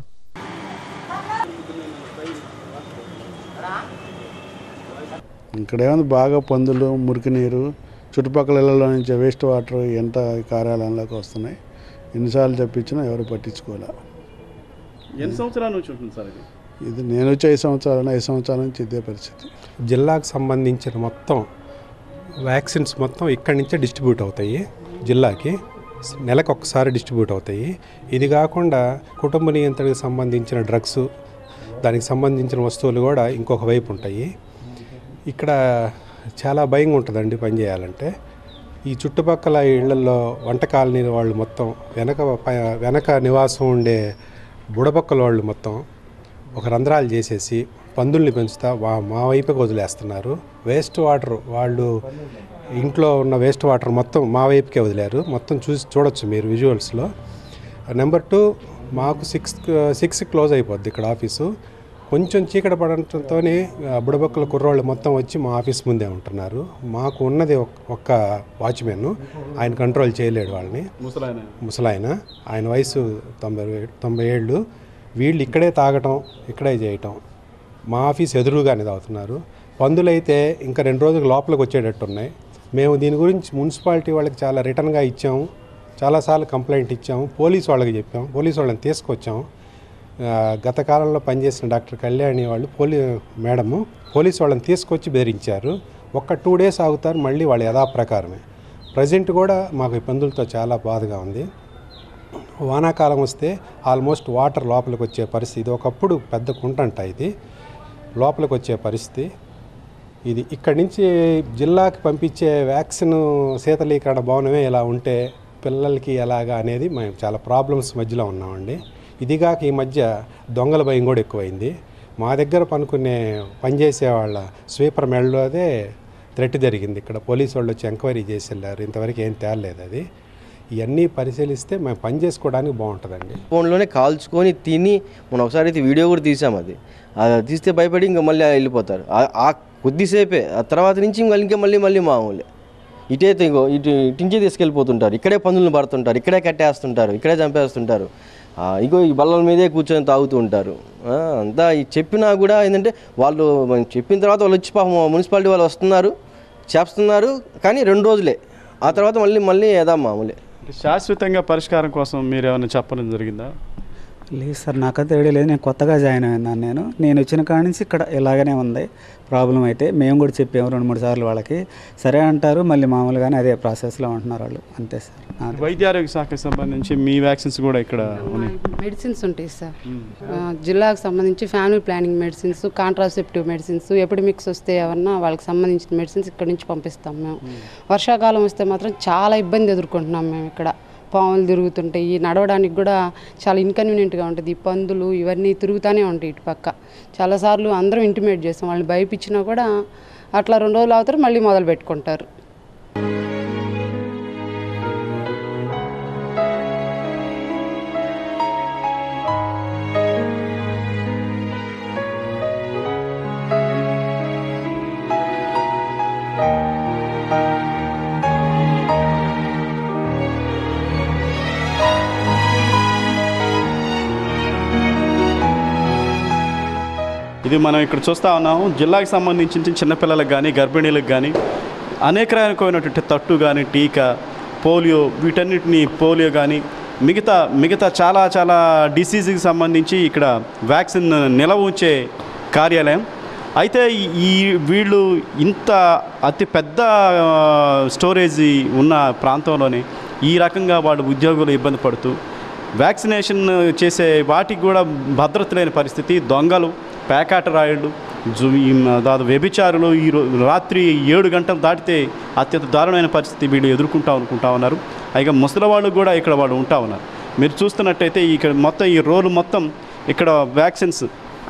ఇక్కడ ఏముంది బాగా పందులు మురికి నీరు చుట్టుపక్కల ఇళ్లలో నుంచి వేస్ట్ వాటర్ ఎంత కార్యాలయంలోకి వస్తున్నాయి ఎన్నిసార్లు చెప్పించినా ఎవరు పట్టించుకోలే ఎన్ని సంవత్సరాల నుంచి ఉంటుంది సార్ ఇది ఇది నేను వచ్చి ఐదు సంవత్సరాలు ఐదు సంవత్సరాల నుంచి ఇదే పరిస్థితి జిల్లాకు సంబంధించిన మొత్తం వ్యాక్సిన్స్ మొత్తం ఇక్కడి నుంచే డిస్ట్రిబ్యూట్ అవుతాయి జిల్లాకి నెలకు ఒకసారి డిస్ట్రిబ్యూట్ అవుతాయి ఇది కాకుండా కుటుంబ నియంత్రణకు సంబంధించిన డ్రగ్స్ దానికి సంబంధించిన వస్తువులు కూడా ఇంకొక వైపు ఉంటాయి ఇక్కడ చాలా భయంగా ఉంటుందండి పని చేయాలంటే ఈ చుట్టుపక్కల ఇళ్లలో వంట కాలనీ వాళ్ళు మొత్తం వెనక ప- వెనక నివాసం ఉండే బుడబక్కల వాళ్ళు మొత్తం ఒక రంధ్రాలు చేసేసి పందుల్ని పెంచుతా వా మా వైపుకి వదిలేస్తున్నారు వేస్ట్ వాటర్ వాళ్ళు ఇంట్లో ఉన్న వేస్ట్ వాటర్ మొత్తం మా వైపుకే వదిలేరు మొత్తం చూసి చూడొచ్చు మీరు విజువల్స్లో నెంబర్ టూ మాకు సిక్స్ సిక్స్ క్లోజ్ అయిపోద్ది ఇక్కడ ఆఫీసు కొంచెం చీకటి పడటంతో బుడబక్కల కుర్రోళ్ళు మొత్తం వచ్చి మా ఆఫీస్ ముందే ఉంటున్నారు మాకు ఉన్నది ఒక్- ఒక్క వాచ్మెన్ ఆయన కంట్రోల్ చేయలేడు వాళ్ళని ముసలాయన. ముసలాయన ఆయన వయసు తొంభై ఏ- తొంభై ఏళ్ళు వీళ్ళు ఇక్కడే తాగటం ఇక్కడే చేయటం మా ఆఫీస్ ఎదురుగానే తాగుతున్నారు పందులైతే ఇంకా రెండు రోజులు లోపలికి వచ్చేటట్టు ఉన్నాయి మేము దీని గురించి మున్సిపాలిటీ వాళ్ళకి చాలా రిటర్న్గా ఇచ్చాము చాలాసార్లు కంప్లైంట్ ఇచ్చాము పోలీస్ వాళ్ళకి చెప్పాము పోలీస్ వాళ్ళని తీసుకొచ్చాము ఆ, గత కాలంలో పనిచేసిన డాక్టర్ కళ్యాణి వాళ్ళు పోలీ మేడము పోలీస్ వాళ్ళని తీసుకొచ్చి బెదిరించారు ఒక్క టూ డేస్ ఆగుతారు మళ్ళీ వాళ్ళ యథాప్రకారమే ప్రజెంట్ కూడా మాకు ఈ పందులతో చాలా బాధగా ఉంది వానాకాలం వస్తే ఆల్మోస్ట్ వాటర్ లోపలికి వచ్చే పరిస్థితి ఇది ఒకప్పుడు పెద్ద కుంటంట ఇది లోపలికి వచ్చే పరిస్థితి ఇది ఇక్కడి నుంచి జిల్లాకి పంపించే వ్యాక్సిన్ శీతలీకరణ భవనమే ఇలా ఉంటే పిల్లలకి ఎలాగా అనేది మేము చాలా ప్రాబ్లమ్స్ మధ్యలో ఉన్నామండి ఇదిగాక ఈ మధ్య దొంగల భయం కూడా ఎక్కువైంది మా దగ్గర పనుకునే పనిచేసే వాళ్ళ స్వీపర్ మెడలో అదే థ్రెట్ జరిగింది ఇక్కడ పోలీసు వాళ్ళు వచ్చి ఎంక్వైరీ చేసి వెళ్ళారు ఇంతవరకు ఏం తేలలేదు అది ఇవన్నీ పరిశీలిస్తే మేము పని చేసుకోవడానికి బాగుంటుందండి ఫోన్లోనే కాల్చుకొని తిని మనం ఒకసారి అయితే వీడియో కూడా తీసాం అది అది తీస్తే భయపడి ఇంకా మళ్ళీ వెళ్ళిపోతారు ఆ- ఆ కొద్దిసేపే ఆ తర్వాత నుంచి ఇంకా ఇంకా మళ్ళీ మళ్ళీ మామూలే ఇటైతే ఇంకో ఇటు ఇటు నుంచే తీసుకెళ్ళిపోతుంటారు ఇక్కడే పందులను పడుతుంటారు ఇక్కడే కట్టేస్తుంటారు ఇక్కడే చంపేస్తుంటారు ఆ, ఇగో ఈ బల్లల మీదే కూర్చొని తాగుతూ ఉంటారు ఆ, అంతా ఈ చెప్పినా కూడా ఏంటంటే వాళ్ళు మనం చెప్పిన తర్వాత వాళ్ళు వచ్చి పాపం మున్సిపాలిటీ వాళ్ళు వస్తున్నారు చేస్తున్నారు కానీ రెండు రోజులే ఆ తర్వాత మళ్ళీ మళ్ళీ యథా మామూలే శాశ్వతంగా పరిష్కారం కోసం మీరు ఏమైనా చెప్పడం జరిగిందా లేదు సార్ నాకైతే ఐడియా లేదు నేను కొత్తగా జాయిన్ అయినాను నేను నేను వచ్చిన కాడి నుంచి ఇక్కడ ఇలాగనే ఉంది ప్రాబ్లం అయితే మేము కూడా చెప్పాము రెండు మూడు సార్లు వాళ్ళకి సరే అంటారు మళ్ళీ మామూలుగానే అదే ప్రాసెస్లో ఉంటున్నారు వాళ్ళు అంతే సార్ నాది. వైద్య ఆరోగ్య శాఖకి సంబంధించి మీ వ్యాక్సిన్స్ కూడా ఇక్కడ ఉన్నాయి మెడిసిన్స్ ఉంటాయి సార్ ఆ, జిల్లాకు సంబంధించి family planning medicines contraceptive medicines epidemics వస్తే ఏమన్నా వాళ్ళకి సంబంధించిన మెడిసిన్స్ ఇక్కడ నుంచి పంపిస్తాం మేము వర్షాకాలం వస్తే మాత్రం చాలా ఇబ్బంది ఎదుర్కొంటున్నాం మేము ఇక్కడ పాములు తిరుగుతుంటాయి నడవడానికి కూడా చాలా ఇన్కన్వీనియంట్గా ఉంటుంది ఈ పందులు ఇవన్నీ తిరుగుతూనే ఉంటాయి ఇటు పక్క చాలాసార్లు అందరం ఇంటిమేట్ చేస్తాం వాళ్ళని భయపించినా కూడా అట్లా రెండు రోజులు అవుతారు మళ్ళీ మొదలు పెట్టుకుంటారు ఇది మనం ఇక్కడ చూస్తూ ఉన్నాము జిల్లాకి సంబంధించి చిన్నపిల్లలకు కానీ గర్భిణీలకు కానీ అనేక రకమైనటువంటి తట్టు కానీ టీకా పోలియో వీటన్నిటిని పోలియో కానీ మిగతా మిగతా చాలా చాలా డిసీజ్కి సంబంధించి ఇక్కడ వ్యాక్సిన్ నిలవ ఉంచే కార్యాలయం అయితే ఈ- ఈ వీళ్ళు ఇంత అతి పెద్ద ఆ, స్టోరేజ్ ఉన్న ప్రాంతంలోనే ఈ రకంగా వాళ్ళు ఉద్యోగులు ఇబ్బంది పడుతూ వ్యాక్సినేషన్ చేసే వాటికి కూడా భద్రత లేని పరిస్థితి దొంగలు పేకాట రాయుళ్ళు జు ఈ మ- దాదాపు వ్యభిచారులు ఈ రో- రాత్రి ఏడు గంటలు దాటితే అత్యంత దారుణమైన పరిస్థితి వీళ్ళు ఎదుర్కొంటా అనుకుంటా ఉన్నారు పైగా ముసలి వాళ్ళు కూడా ఇక్కడ వాళ్ళు ఉంటా ఉన్నారు మీరు చూస్తున్నట్టయితే ఇక్కడ మొత్తం ఈ రోలు మొత్తం ఇక్కడ వ్యాక్సిన్స్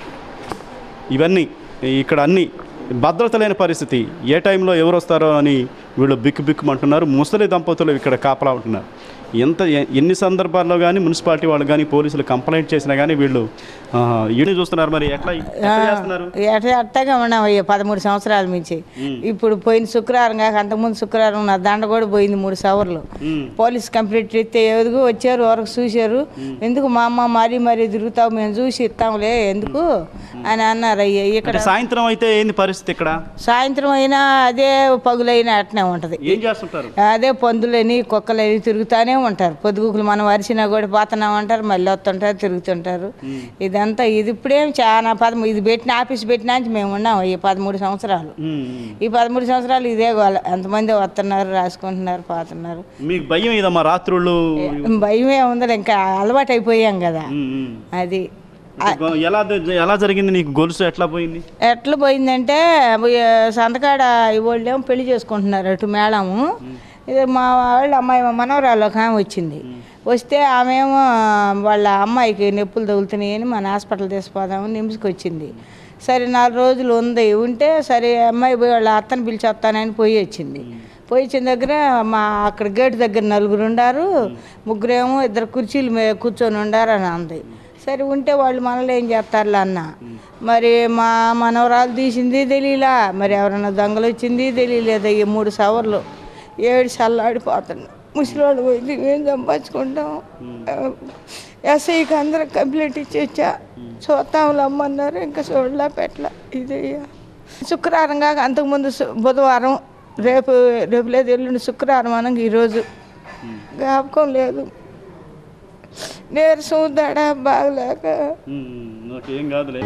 ఇవన్నీ ఇక్కడ అన్ని భద్రత లేని పరిస్థితి ఏ టైంలో ఎవరు వస్తారో అని వీళ్ళు బిక్కు బిక్కుమంటున్నారు ముసలి దంపతులు ఇక్కడ కాపలా ఉంటున్నారు ఎంత ఎ- ఎన్ని సందర్భాల్లో కానీ మున్సిపాలిటీ వాళ్ళు కానీ పోలీసులు కంప్లైంట్ చేసినా కానీ వీళ్ళు ఇన్ని చూస్తున్నారు మరి ఎట్లా ఎట్లా చేస్తున్నారు ఎట్లా అట్టగా ఉన్నాం అయ్యా పదమూడు సంవత్సరాల నుంచి ఇప్పుడు పోయిన శుక్రవారం కాక అంతకుముందు శుక్రవారం నా దండ కూడా పోయింది మూడు సవర్లు పోలీస్ కంప్లీట్ ఇస్తే ఎదుగు వచ్చారు వరకు చూశారు ఎందుకు మా అమ్మ మరీ మరీ తిరుగుతావు మేము చూసి ఇస్తాంలే ఎందుకు అని అన్నారు అయ్యా ఇక్కడ అంటే సాయంత్రం అయితే ఏంది పరిస్థితి ఇక్కడ సాయంత్రం అయినా అదే పగులైనా అట్నే ఉంటది ఏం చేస్తుంటారు అదే పందులని కుక్కలని తిరుగుతానే ఉంటారు పొద్దుగుకులు మనం వరిసినా కూడా పోతున్నాం అంటారు మళ్ళీ వస్తుంటారు తిరుగుతుంటారు ఇదంతా ఇది ఇప్పుడేం చాలా పదమూడు ఇది పెట్టిన ఆఫీస్ పెట్టినా నుంచి మేము ఉన్నాం ఈ పదమూడు సంవత్సరాలు ఈ పదమూడు సంవత్సరాలు ఇదే గోల ఎంతమంది వస్తున్నారు రాసుకుంటున్నారు పోతున్నారు మీకు భయం ఇదమ్మా రాత్రుళ్ళు భయమే ఉందని ఇంకా అలవాటు అయిపోయాం కదా అది ఎలా ఎలా జరిగింది నీకు గొలుసు ఎట్లా పోయింది ఎట్లా పోయిందంటే ఉయ్య, సంతకాడ వాళ్ళేమో పెళ్లి చేసుకుంటున్నారు అటు మేళము ఇది మా వాళ్ళ అమ్మాయి మా మనవరాలు ఒక ఆమె వచ్చింది వస్తే ఆమెమో వాళ్ళ అమ్మాయికి నొప్పులు తగులుతున్నాయని మన హాస్పిటల్ తీసుకుపోదామని నిమ్స్కి వచ్చింది సరే నాలుగు రోజులు ఉంది ఉంటే సరే అమ్మాయి పోయి వాళ్ళ అత్తని పిలిచి వస్తానని పోయి వచ్చింది పోయి వచ్చిన దగ్గర మా అక్కడ గేట్ దగ్గర నలుగురు ఉండారు ముగ్గురేమో ఇద్దరు కుర్చీలు మీద కూర్చొని ఉండారు అని అంది సరే ఉంటే వాళ్ళు మనలో ఏం చేస్తారులే అన్న మరి మా మనవరాలు తీసింది తెలియలా మరి ఎవరైనా దొంగలు వచ్చింది తెలియలేదు ఈ మూడు సవర్లు ఏడు చల్లాడిపోతున్నాయి ముసలివాడు పోయింది ఏం సంపాదించుకుంటాం ఎస్ఐకి అందరం కంప్లైంట్ ఇచ్చేచ్చా చూస్తాంలే అమ్మన్నారు ఇంకా చూడలే పెట్టలే ఇదయ్యా శుక్రవారం కాక అంతకుముందు సు- బుధవారం రేపు రేపు లేదు ఎల్లుండి శుక్రవారం అనగా ఈరోజు జ్ఞాపకం లేదు నీరసం దడ బాగలేక నాకేం కాదులే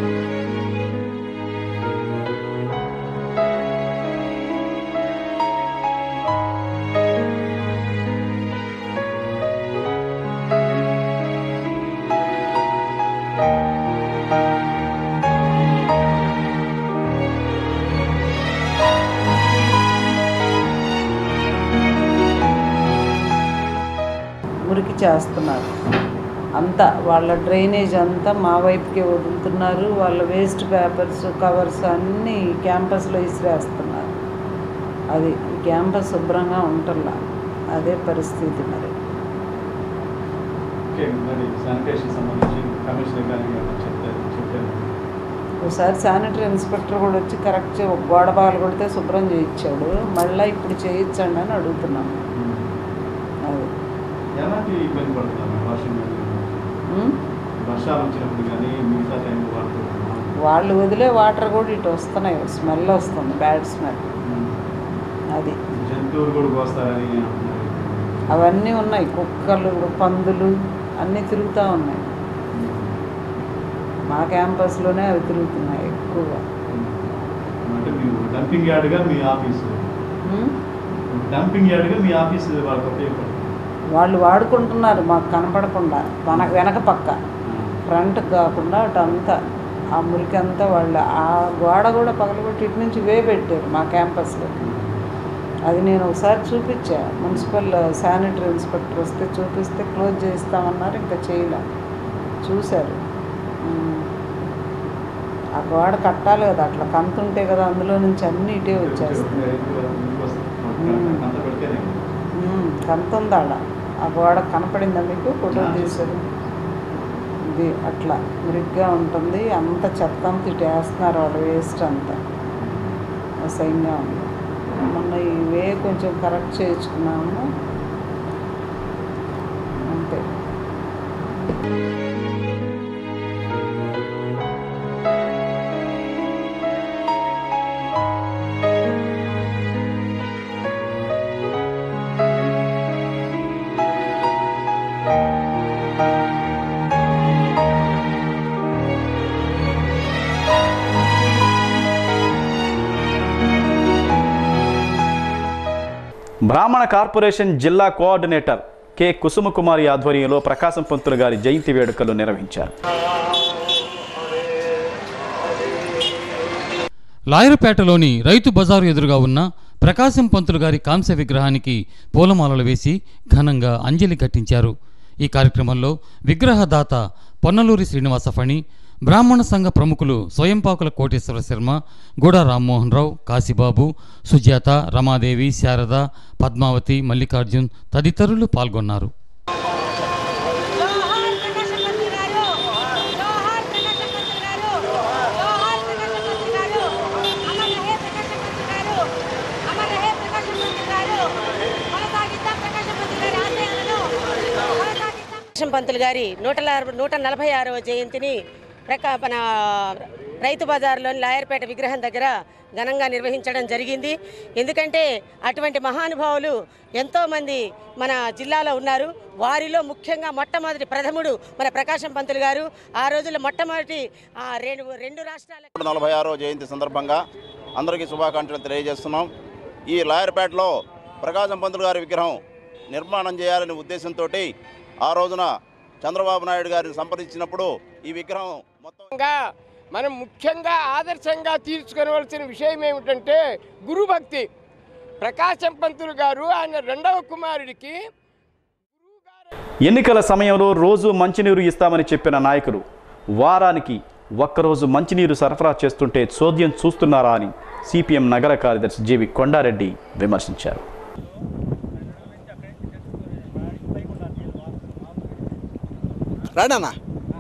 మురికి చేస్తున్నారు అంతా వాళ్ళ డ్రైనేజ్ అంతా మా వైపుకే వదులుతున్నారు వాళ్ళ వేస్ట్ పేపర్స్ కవర్స్ అన్నీ క్యాంపస్లో ఇసిరేస్తున్నారు అది క్యాంపస్ శుభ్రంగా ఉంటల్లా అదే పరిస్థితి మరి ఓకే మరి శానిటేషన్ సంబంధించి కమిషనర్ గారికి ఏమైనా చెప్తారు చెప్పారు ఒకసారి శానిటరీ ఇన్స్పెక్టర్ కూడా వచ్చి కరెక్ట్ చే ఒక గోడ పగలు కొడితే శుభ్రం చేయించాడు మళ్ళీ ఇప్పుడు చేయించండి అని అడుగుతున్నాను అది ఎలాంటి ఇబ్బంది పడుతున్నారు వాషింగ్ మెషిన్ ఉం? వర్షాలు వచ్చినప్పుడు కానీ మిగతా టైంలో వాడుతున్నాం వాళ్ళు వదిలే వాటర్ కూడా ఇటు వస్తున్నాయి స్మెల్ వస్తుంది బ్యాడ్ స్మెల్ అది జంతువులు కూడా కోస్తారని అంటున్నారు అవన్నీ ఉన్నాయి కుక్కలు పందులు అన్నీ తిరుగుతూ ఉన్నాయి మా క్యాంపస్లోనే అవి తిరుగుతున్నాయి ఎక్కువగా అంటే మీరు డంపింగ్ యార్డ్గా మీ ఆఫీసు ఉం? డంపింగ్ యార్డ్గా మీ ఆఫీసు వాళ్ళకి ఉపయోగపడుతుంది వాళ్ళు వాడుకుంటున్నారు మాకు కనపడకుండా మనకు వెనక పక్క ఫ్రంట్ కాకుండా అటు అంతా ఆ మురికి అంతా వాళ్ళు ఆ గోడ కూడా పగలగొట్టి ఇటు నుంచి వే పెట్టారు మా క్యాంపస్లోకి అది నేను ఒకసారి చూపించా మున్సిపల్ శానిటరీ ఇన్స్పెక్టర్ వస్తే చూపిస్తే క్లోజ్ చేస్తామన్నారు ఇంకా చేయలే చూశారు ఉమ్. ఆ గోడ కట్టాలి కదా అట్లా కంతుంటే కదా అందులో నుంచి అన్నీ ఇటే వచ్చేస్తాయి అంత పెడితేనే ఉమ్, కంత ఉంది ఆడ ఆ గోడ కనపడిందా మీకు ఫోటో తీశారు ఇది అట్లా మురిగ్గా ఉంటుంది అంత చెత్త అంతా ఇటు వేస్తున్నారు వాళ్ళు వేస్ట్ అంతా అసహ్యంగా ఉంది మొన్న ఇవే కొంచెం కరెక్ట్ చేయించుకున్నాము అంతే బ్రాహ్మణ కార్పొరేషన్ జిల్లా కోఆర్డినేటర్ కె కుసుమకుమారి ఆధ్వర్యంలో ప్రకాశం పంతులు గారి జయంతి వేడుకలు నిర్వహించారు లాయరుపేటలోని రైతు బజారు ఎదురుగా ఉన్న ప్రకాశం పంతులు గారి కాంస్య విగ్రహానికి పూలమాలలు వేసి ఘనంగా అంజలి ఘటించారు ఈ కార్యక్రమంలో విగ్రహదాత పొన్నలూరి శ్రీనివాస ఫణి బ్రాహ్మణ సంఘ ప్రముఖులు స్వయంపాకుల కోటేశ్వర శర్మ గూడ రామ్మోహన్ రావు కాశీబాబు సుజాత రమాదేవి శారద పద్మావతి మల్లికార్జున్ తదితరులు పాల్గొన్నారు ప్రకాశం పంతులు గారి నూట ల- నూట నలభై ఆరవ జయంతిని ప్రకా మన రైతు బజార్లోని లాయర్పేట విగ్రహం దగ్గర ఘనంగా నిర్వహించడం జరిగింది ఎందుకంటే అటువంటి మహానుభావులు ఎంతోమంది మన జిల్లాలో ఉన్నారు వారిలో ముఖ్యంగా మొట్టమొదటి ప్రథముడు మన ప్రకాశం పంతులు గారు ఆ రోజుల్లో మొట్టమొదటి ఆ రెండు రెండు రాష్ట్రాల నూట నలభై ఆరో జయంతి సందర్భంగా అందరికీ శుభాకాంక్షలు తెలియజేస్తున్నాం ఈ లాయర్పేటలో ప్రకాశం పంతులు గారి విగ్రహం నిర్మాణం చేయాలనే ఉద్దేశంతో ఆ రోజున చంద్రబాబు నాయుడు గారిని సంప్రదించినప్పుడు ఈ విగ్రహం ముఖ్యంగా మనం ముఖ్యంగా ఆదర్శంగా తీర్చుకోవలసిన విషయం ఏమిటంటే గురుభక్తి ప్రకాశం పంతులు గారు ఆయన రెండవ కుమారుడికి ఎన్నికల సమయంలో రోజు మంచినీరు ఇస్తామని చెప్పిన నాయకులు వారానికి ఒక్కరోజు మంచినీరు సరఫరా చేస్తుంటే చోద్యం చూస్తున్నారా అని సిపిఎం నగర కార్యదర్శి జీవి కొండారెడ్డి విమర్శించారు రాడన్నా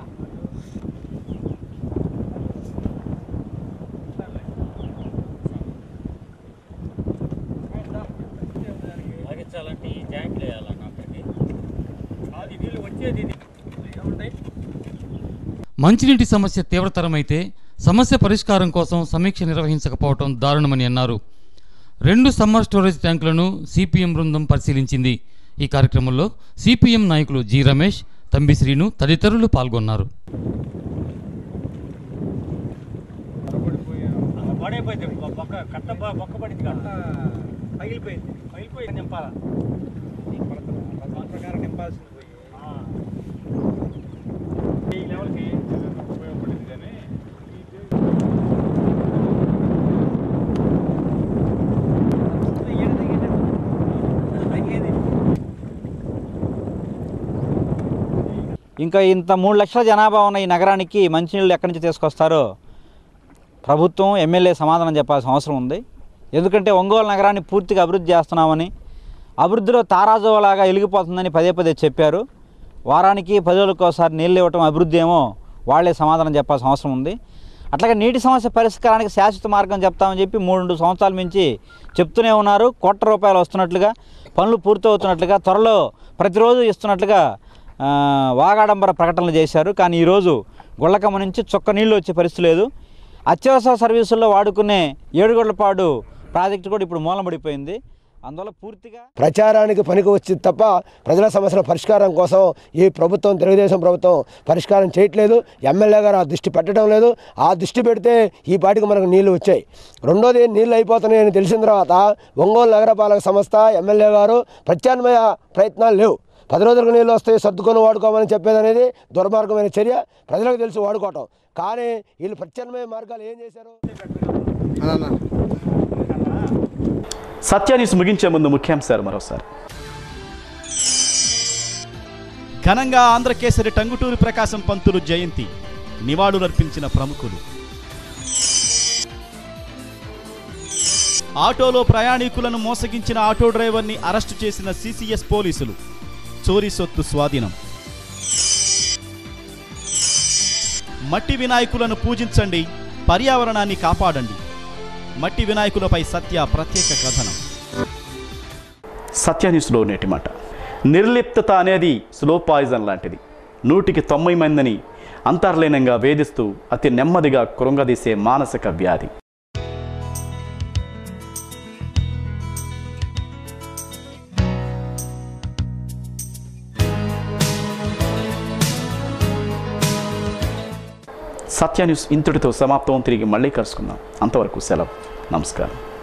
లాగించాలంటే ఈ జాయింట్లు వేయాలన్న అక్కడికి అది వీళ్ళు వచ్చేది ఇది ఏముంటాయి మంచినీటి సమస్య తీవ్రతరమైతే సమస్య పరిష్కారం కోసం సమీక్ష నిర్వహించకపోవడం దారుణమని అన్నారు రెండు సమ్మర్ స్టోరేజ్ ట్యాంకులను సిపిఎం బృందం పరిశీలించింది ఈ కార్యక్రమంలో సిపిఎం నాయకులు జి రమేష్ తంబి శ్రీను తదితరులు పాల్గొన్నారు పడైపోయింది బొక్క కట్ట బ- బొక్క పడింది కట్ట పగిలిపోయింది పగిలిపోయింది నింపాల దాని ప్రకారం నింపాల్సింది పోయి ఆ. ఈ లెవెల్కి ఉపయోగపడింది కానీ ఇంకా ఇంత మూడు లక్షల జనాభా ఉన్న ఈ నగరానికి మంచినీళ్ళు ఎక్కడి నుంచి తీసుకొస్తారో ప్రభుత్వం ఎమ్మెల్యే సమాధానం చెప్పాల్సిన అవసరం ఉంది ఎందుకంటే ఒంగోలు నగరాన్ని పూర్తిగా అభివృద్ధి చేస్తున్నామని అభివృద్ధిలో తారాజువలాగా వెలిగిపోతుందని పదే పదే చెప్పారు వారానికి పది రోజులకు ఒకసారి నీళ్ళు ఇవ్వటం అభివృద్ధి ఏమో వాళ్ళే సమాధానం చెప్పాల్సిన అవసరం ఉంది అట్లాగే నీటి సమస్య పరిష్కారానికి శాశ్వత మార్గం చెప్తామని చెప్పి మూడు సంవత్సరాల నుంచి చెప్తూనే ఉన్నారు కోట్ల రూపాయలు వస్తున్నట్లుగా పనులు పూర్తవుతున్నట్లుగా త్వరలో ప్రతిరోజు ఇస్తున్నట్లుగా ఆ, వాగాడంబర ప్రకటనలు చేశారు కానీ ఈరోజు గుళ్ళకమ్మ నుంచి చొక్క నీళ్ళు వచ్చే పరిస్థితి లేదు అత్యవసర సర్వీసుల్లో వాడుకునే ఏడుగొండపాడు ప్రాజెక్టు కూడా ఇప్పుడు మూలబడిపోయింది అందువల్ల పూర్తిగా ప్రచారానికి పనికి వచ్చింది తప్ప ప్రజల సమస్యల పరిష్కారం కోసం ఈ ప్రభుత్వం తెలుగుదేశం ప్రభుత్వం పరిష్కారం చేయట్లేదు ఎమ్మెల్యే గారు ఆ దృష్టి పెట్టడం లేదు ఆ దృష్టి పెడితే ఈ పాటికి మనకు నీళ్లు వచ్చాయి రెండోది నీళ్లు అయిపోతున్నాయని తెలిసిన తర్వాత ఒంగోలు నగరపాలక సంస్థ ఎమ్మెల్యే గారు ప్రత్యామ్నాయ ప్రయత్నాలు లేవు పది రోజులకు నీళ్ళు వస్తాయి సర్దుకొని వాడుకోమని చెప్పేది అనేది దుర్మార్గమైన చర్య ప్రజలకు తెలిసి వాడుకోవటం కానీ వీళ్ళు ప్రత్యామ్నాయ మార్గాలు ఏం చేశారు సత్య న్యూస్ ముగించే ముందు ముఖ్యాంశాలు మరోసారి ఘనంగా ఆంధ్రకేసరి టంగుటూరి ప్రకాశం పంతులు జయంతి నివాళులర్పించిన ప్రముఖులు ఆటోలో ప్రయాణికులను మోసగించిన ఆటో డ్రైవర్ని అరెస్టు చేసిన సిసిఎస్ పోలీసులు చోరీ సొత్తు స్వాధీనం మట్టి వినాయకులను పూజించండి పర్యావరణాన్ని కాపాడండి మట్టి వినాయకులపై సత్య ప్రత్యేక కథనం సత్య న్యూస్లో నేటి మాట నిర్లిప్తత అనేది స్లో పాయిజన్ లాంటిది నూటికి తొంభై మందిని అంతర్లీనంగా వేధిస్తూ అతి నెమ్మదిగా కృంగదీసే మానసిక వ్యాధి సత్య న్యూస్ ఇంతటితో సమాప్తం తిరిగి మళ్ళీ కలుసుకుందాం అంతవరకు సెలవు నమస్కారం